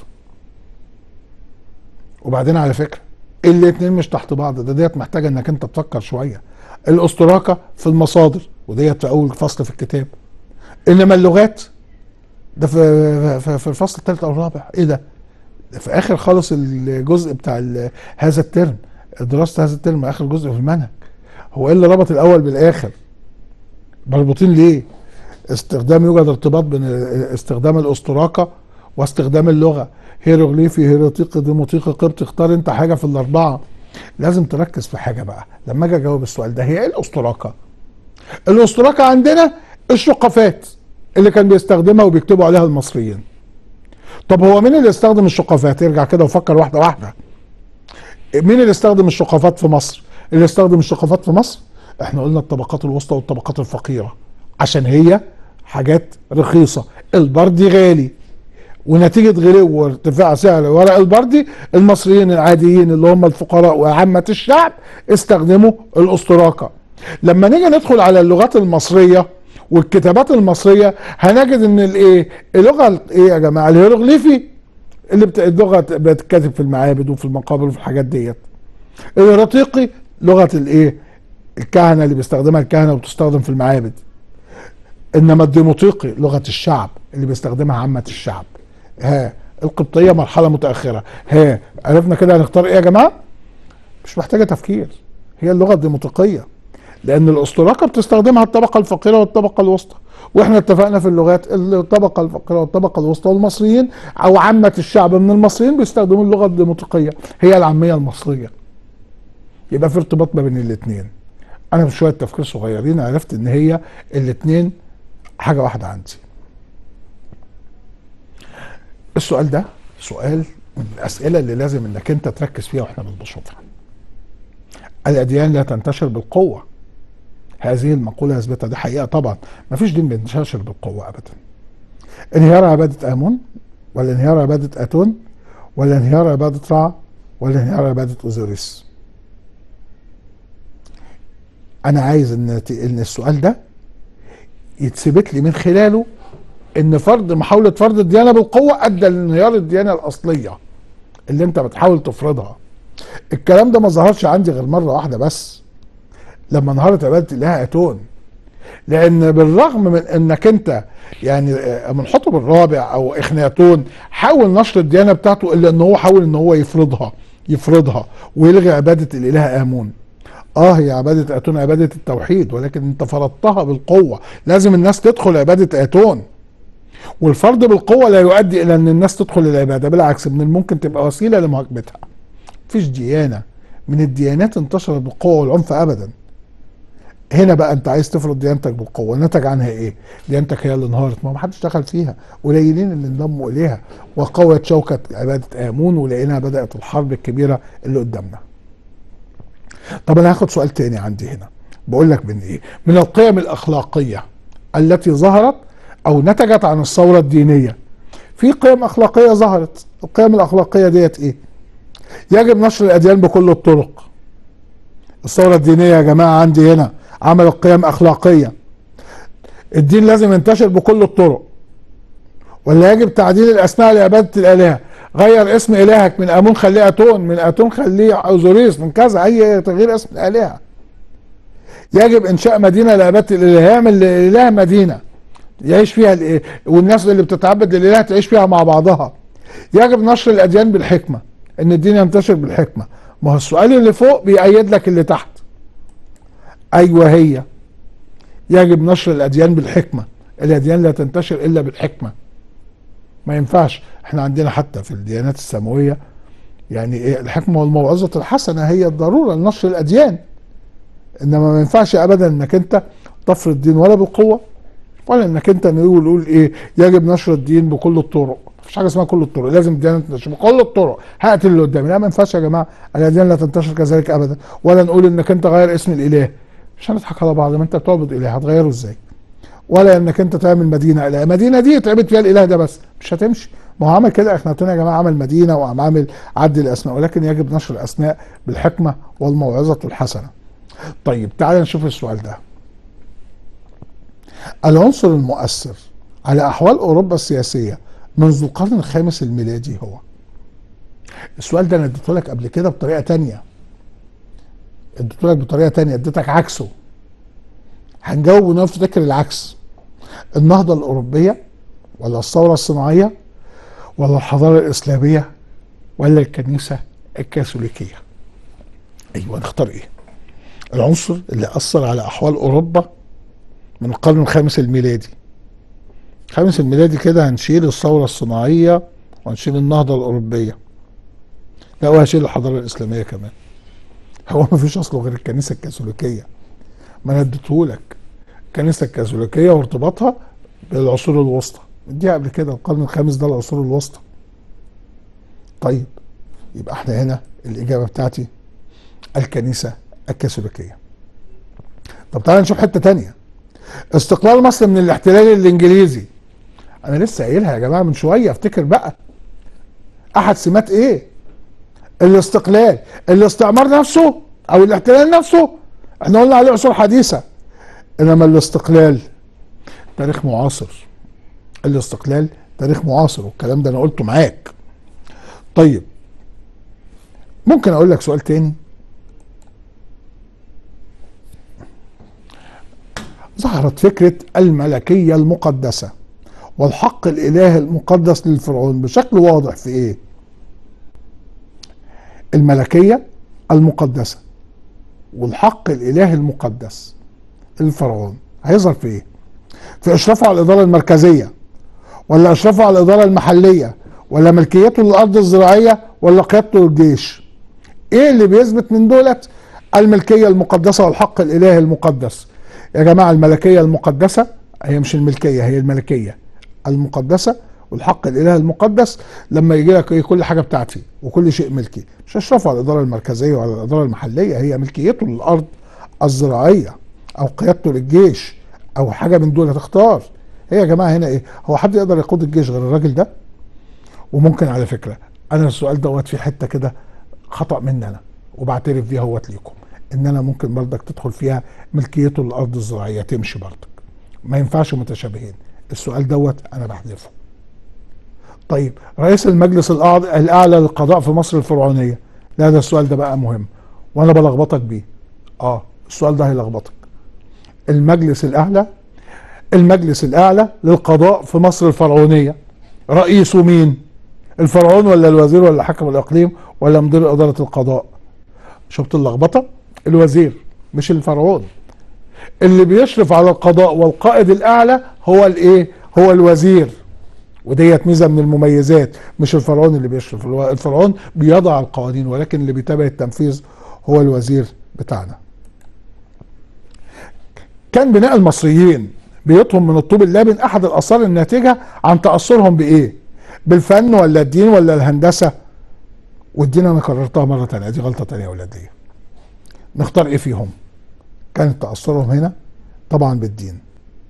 وبعدين على فكرة الاتنين مش تحت بعض ده ديت محتاجة انك انت تفكر شوية الأسطراكة في المصادر وديت في أول فصل في الكتاب إنما اللغات ده في في, في الفصل الثالث أو الرابع إيه ده؟ ده في آخر خالص الجزء بتاع هذا الترم دراسة هذا الترم آخر جزء في المنهج هو إيه اللي ربط الأول بالآخر؟ مربوطين ليه؟ استخدام يوجد ارتباط بين استخدام الاسطراكه واستخدام اللغه هيروغليفي هيروتيقي ديموتيقي قبطي اختار انت حاجه في الاربعه لازم تركز في حاجه بقى لما اجي اجاوب السؤال ده هي ايه الاسطراكه الاسطراكه عندنا الشقافات اللي كان بيستخدمها وبيكتبوا عليها المصريين طب هو مين اللي استخدم الشقافات ارجع كده وفكر واحده واحده مين اللي استخدم الشقافات في مصر اللي استخدم الشقافات في مصر احنا قلنا الطبقات الوسطى والطبقات الفقيره عشان هي حاجات رخيصة البردي غالي ونتيجة غلو وارتفاع سعر ورق البردي المصريين العاديين اللي هم الفقراء وعامة الشعب استخدموا الاسطراكة لما نيجي ندخل على اللغات المصرية والكتابات المصرية هنجد ان الايه اللغة ايه يا جماعة الهيروغليفي اللي بت... اللغة بتتكتب في المعابد وفي المقابر وفي الحاجات ديت الرقيقي لغة الايه الكهنة اللي بيستخدمها الكهنة وبتستخدم في المعابد انما الديموطيقي لغه الشعب اللي بيستخدمها عامه الشعب ها القبطيه مرحله متاخره ها عرفنا كده هنختار ايه يا جماعه مش محتاجه تفكير هي اللغه الديموطيقيه لان الاسطراكه بتستخدمها الطبقه الفقيره والطبقه الوسطى واحنا اتفقنا في اللغات الطبقه الفقيره والطبقه الوسطى والمصريين او عامه الشعب من المصريين بيستخدموا اللغه الديموطيقيه هي العاميه المصريه يبقى في ارتباط ما بين الاثنين انا بشويه تفكير صغيرين عرفت ان هي الاثنين حاجه واحده عندي السؤال ده سؤال من الاسئله اللي لازم انك انت تركز فيها واحنا بنشوفها الاديان لا تنتشر بالقوه هذه المقوله اثبتها دي حقيقه طبعا ما فيش دين بينتشر بالقوه ابدا انهيار عباده امون ولا انهيار عباده اتون ولا انهيار عباده رع ولا انهيار عباده اوزوريس انا عايز ان ان السؤال ده يتثبت لي من خلاله ان فرض محاوله فرض الديانه بالقوه ادى لانهيار الديانه الاصليه اللي انت بتحاول تفرضها الكلام ده ما ظهرش عندي غير مره واحده بس لما انهارت عباده الاله اتون لان بالرغم من انك انت يعني من حطب الرابع او اخناتون حاول نشر الديانه بتاعته الا ان هو حاول ان هو يفرضها يفرضها ويلغي عباده الاله امون اه هي عبادة اتون عبادة التوحيد ولكن انت فرضتها بالقوة لازم الناس تدخل عبادة اتون والفرض بالقوة لا يؤدي الى ان الناس تدخل العبادة بالعكس من الممكن تبقى وسيلة لمهاجمتها مفيش ديانة من الديانات انتشرت بالقوة والعنف ابدا هنا بقى انت عايز تفرض ديانتك بالقوه نتج عنها ايه ديانتك هي اللي انهارت ما حدش دخل فيها قليلين اللي انضموا اليها وقوت شوكه عباده امون ولقينا بدات الحرب الكبيره اللي قدامنا طب انا هاخد سؤال تاني عندي هنا بقول لك من ايه من القيم الاخلاقيه التي ظهرت او نتجت عن الثوره الدينيه في قيم اخلاقيه ظهرت القيم الاخلاقيه ديت ايه يجب نشر الاديان بكل الطرق الثوره الدينيه يا جماعه عندي هنا عملت قيم اخلاقيه الدين لازم ينتشر بكل الطرق ولا يجب تعديل الاسماء لعباده الالهه غير اسم الهك من امون خليه اتون من اتون خليه اوزوريس من كذا اي تغيير اسم الالهه يجب انشاء مدينه لعباده الاله يعمل للاله مدينه يعيش فيها والناس اللي بتتعبد للاله تعيش فيها مع بعضها يجب نشر الاديان بالحكمه ان الدين ينتشر بالحكمه ما هو السؤال اللي فوق بيأيد لك اللي تحت ايوه هي يجب نشر الاديان بالحكمه الاديان لا تنتشر الا بالحكمه ما ينفعش احنا عندنا حتى في الديانات السماويه يعني ايه الحكمه والموعظه الحسنه هي الضروره لنشر الاديان انما ما ينفعش ابدا انك انت تفرض الدين ولا بالقوه ولا انك انت نقول نقول ايه يجب نشر الدين بكل الطرق مفيش حاجه اسمها كل الطرق لازم الدين تنتشر بكل الطرق هقتل اللي قدامي لا ما ينفعش يا جماعه الاديان لا تنتشر كذلك ابدا ولا نقول انك انت غير اسم الاله مش هنضحك على بعض ما انت بتعبد اله هتغيره ازاي ولا انك انت تعمل مدينه اله المدينه دي اتعبت فيها الاله ده بس مش هتمشي ما هو عمل كده اخناتون يا جماعه عمل مدينه وعم عامل عد الاسماء ولكن يجب نشر الاسماء بالحكمه والموعظه الحسنه طيب تعال نشوف السؤال ده العنصر المؤثر على احوال اوروبا السياسيه منذ القرن الخامس الميلادي هو السؤال ده انا اديته لك قبل كده بطريقه تانية اديته لك بطريقه تانية اديتك عكسه هنجاوب ونفتكر العكس النهضه الاوروبيه ولا الثوره الصناعيه ولا الحضاره الاسلاميه ولا الكنيسه الكاثوليكيه ايوه نختار ايه العنصر اللي اثر على احوال اوروبا من القرن الخامس الميلادي الخامس الميلادي كده هنشيل الثوره الصناعيه وهنشيل النهضه الاوروبيه لا وهشيل الحضاره الاسلاميه كمان هو ما فيش اصله غير الكنيسه الكاثوليكيه ما انا اديتهولك الكنيسه الكاثوليكيه وارتباطها بالعصور الوسطى دي قبل كده القرن الخامس ده العصور الوسطى طيب يبقى احنا هنا الاجابه بتاعتي الكنيسه الكاثوليكيه طب تعالى نشوف حته تانية استقلال مصر من الاحتلال الانجليزي انا لسه قايلها يا جماعه من شويه افتكر بقى احد سمات ايه الاستقلال الاستعمار نفسه او الاحتلال نفسه احنا قلنا عليه عصور حديثه انما الاستقلال تاريخ معاصر الاستقلال تاريخ معاصر والكلام ده انا قلته معاك طيب ممكن اقول لك سؤال تاني ظهرت فكرة الملكية المقدسة والحق الإلهي المقدس للفرعون بشكل واضح في إيه؟ الملكية المقدسة والحق الإلهي المقدس للفرعون هيظهر في إيه؟ في إشرافه على الإدارة المركزية ولا إشرافه على الإدارة المحلية ولا ملكيته للأرض الزراعية ولا قيادته للجيش إيه اللي بيثبت من دولت الملكية المقدسة والحق الإلهي المقدس يا جماعة الملكية المقدسة هي مش الملكية هي الملكية المقدسة والحق الإلهي المقدس لما يجي لك إيه كل حاجة بتاعتي وكل شيء ملكي مش هشرفه على الإدارة المركزية وعلى الإدارة المحلية هي ملكيته للأرض الزراعية أو قيادته للجيش أو حاجة من دول هتختار هي يا جماعة هنا إيه هو حد يقدر يقود الجيش غير الراجل ده وممكن على فكرة أنا السؤال دوت في حتة كده خطأ مني أنا وبعترف بيها هوت ليكم ان انا ممكن برضك تدخل فيها ملكيته للارض الزراعيه تمشي برضك ما ينفعش متشابهين السؤال دوت انا بحذفه طيب رئيس المجلس الاعلى للقضاء في مصر الفرعونيه لا ده السؤال ده بقى مهم وانا بلخبطك بيه اه السؤال ده هيلخبطك المجلس الاعلى المجلس الاعلى للقضاء في مصر الفرعونيه رئيسه مين الفرعون ولا الوزير ولا حاكم الاقليم ولا مدير اداره القضاء شفت اللخبطه الوزير مش الفرعون اللي بيشرف على القضاء والقائد الاعلى هو الايه هو الوزير وديت ميزه من المميزات مش الفرعون اللي بيشرف الفرعون بيضع القوانين ولكن اللي بيتابع التنفيذ هو الوزير بتاعنا كان بناء المصريين بيوتهم من الطوب اللبن احد الاثار الناتجه عن تاثرهم بايه بالفن ولا الدين ولا الهندسه والدين انا كررتها مره تانية دي غلطه تانية ولاديه نختار ايه فيهم كان تاثرهم هنا طبعا بالدين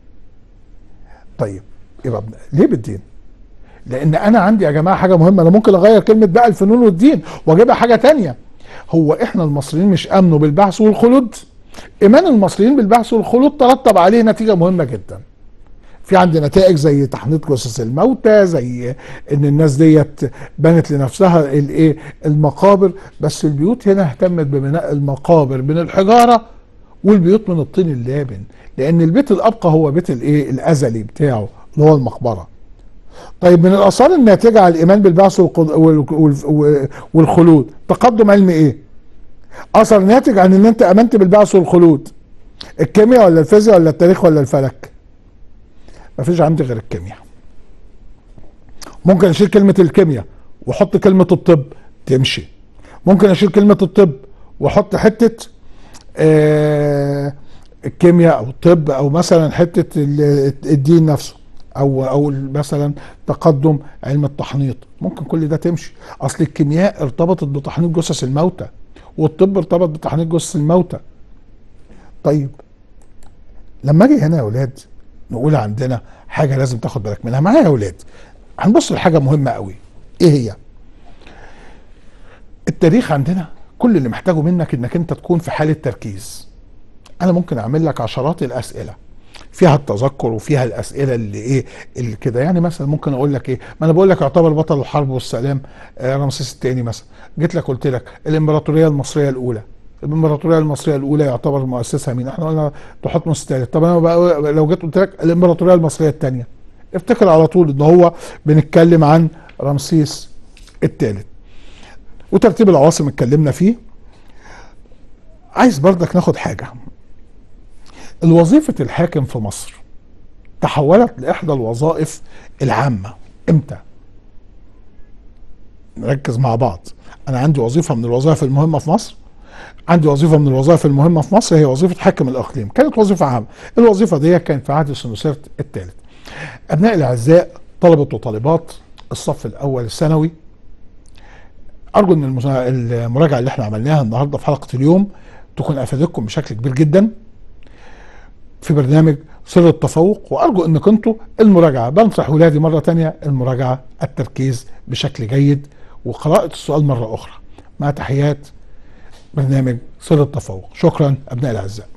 طيب يبقى ليه بالدين لان انا عندي يا جماعه حاجه مهمه انا ممكن اغير كلمه بقى الفنون والدين واجيبها حاجه تانية هو احنا المصريين مش امنوا بالبعث والخلود ايمان المصريين بالبعث والخلود ترتب عليه نتيجه مهمه جدا في عندي نتائج زي تحنيط جثث الموتى زي ان الناس ديت بنت لنفسها الايه المقابر بس البيوت هنا اهتمت ببناء المقابر من الحجاره والبيوت من الطين اللابن لان البيت الابقى هو بيت الايه الازلي بتاعه اللي هو المقبره طيب من الاثار الناتجه على الايمان بالبعث والخلود تقدم علمي ايه اثر ناتج عن ان انت امنت بالبعث والخلود الكيمياء ولا الفيزياء ولا التاريخ ولا الفلك مفيش عندي غير الكيمياء ممكن اشيل كلمة الكيمياء واحط كلمة الطب تمشي ممكن اشيل كلمة الطب واحط حتة آه، الكيمياء او الطب او مثلا حته ال- الدين نفسه او او مثلا تقدم علم التحنيط ممكن كل ده تمشي اصل الكيمياء ارتبطت بتحنيط جثث الموتى والطب ارتبط بتحنيط جثث الموتى طيب لما اجي هنا يا اولاد نقول عندنا حاجه لازم تاخد بالك منها معايا يا اولاد هنبص لحاجه مهمه قوي ايه هي التاريخ عندنا كل اللي محتاجه منك انك انت تكون في حاله تركيز انا ممكن اعمل لك عشرات الاسئله فيها التذكر وفيها الاسئله اللي ايه اللي كده يعني مثلا ممكن اقول لك ايه ما انا بقول لك يعتبر بطل الحرب والسلام آه، رمسيس الثاني مثلا جيت لك قلت لك الامبراطوريه المصريه الاولى الامبراطوريه المصريه الاولى يعتبر مؤسسها مين احنا قلنا تحتمس الثالث طب انا بقى لو جيت قلت لك الامبراطوريه المصريه الثانيه افتكر على طول ان هو بنتكلم عن رمسيس الثالث وترتيب العواصم اتكلمنا فيه عايز برضك ناخد حاجه الوظيفة الحاكم في مصر تحولت لإحدى الوظائف العامة إمتى؟ نركز مع بعض أنا عندي وظيفة من الوظائف المهمة في مصر عندي وظيفة من الوظائف المهمة في مصر هي وظيفة حاكم الإقليم كانت وظيفة عامة الوظيفة دي كانت في عهد السنوسرت الثالث أبناء الأعزاء طلبة وطالبات الصف الأول الثانوي أرجو أن المس- المراجعة اللي احنا عملناها النهاردة في حلقة اليوم تكون أفادتكم بشكل كبير جدا في برنامج سر التفوق وارجو ان كنتوا المراجعه بنصح ولادي مره تانية المراجعه التركيز بشكل جيد وقراءه السؤال مره اخرى مع تحيات برنامج سر التفوق شكرا ابناء الاعزاء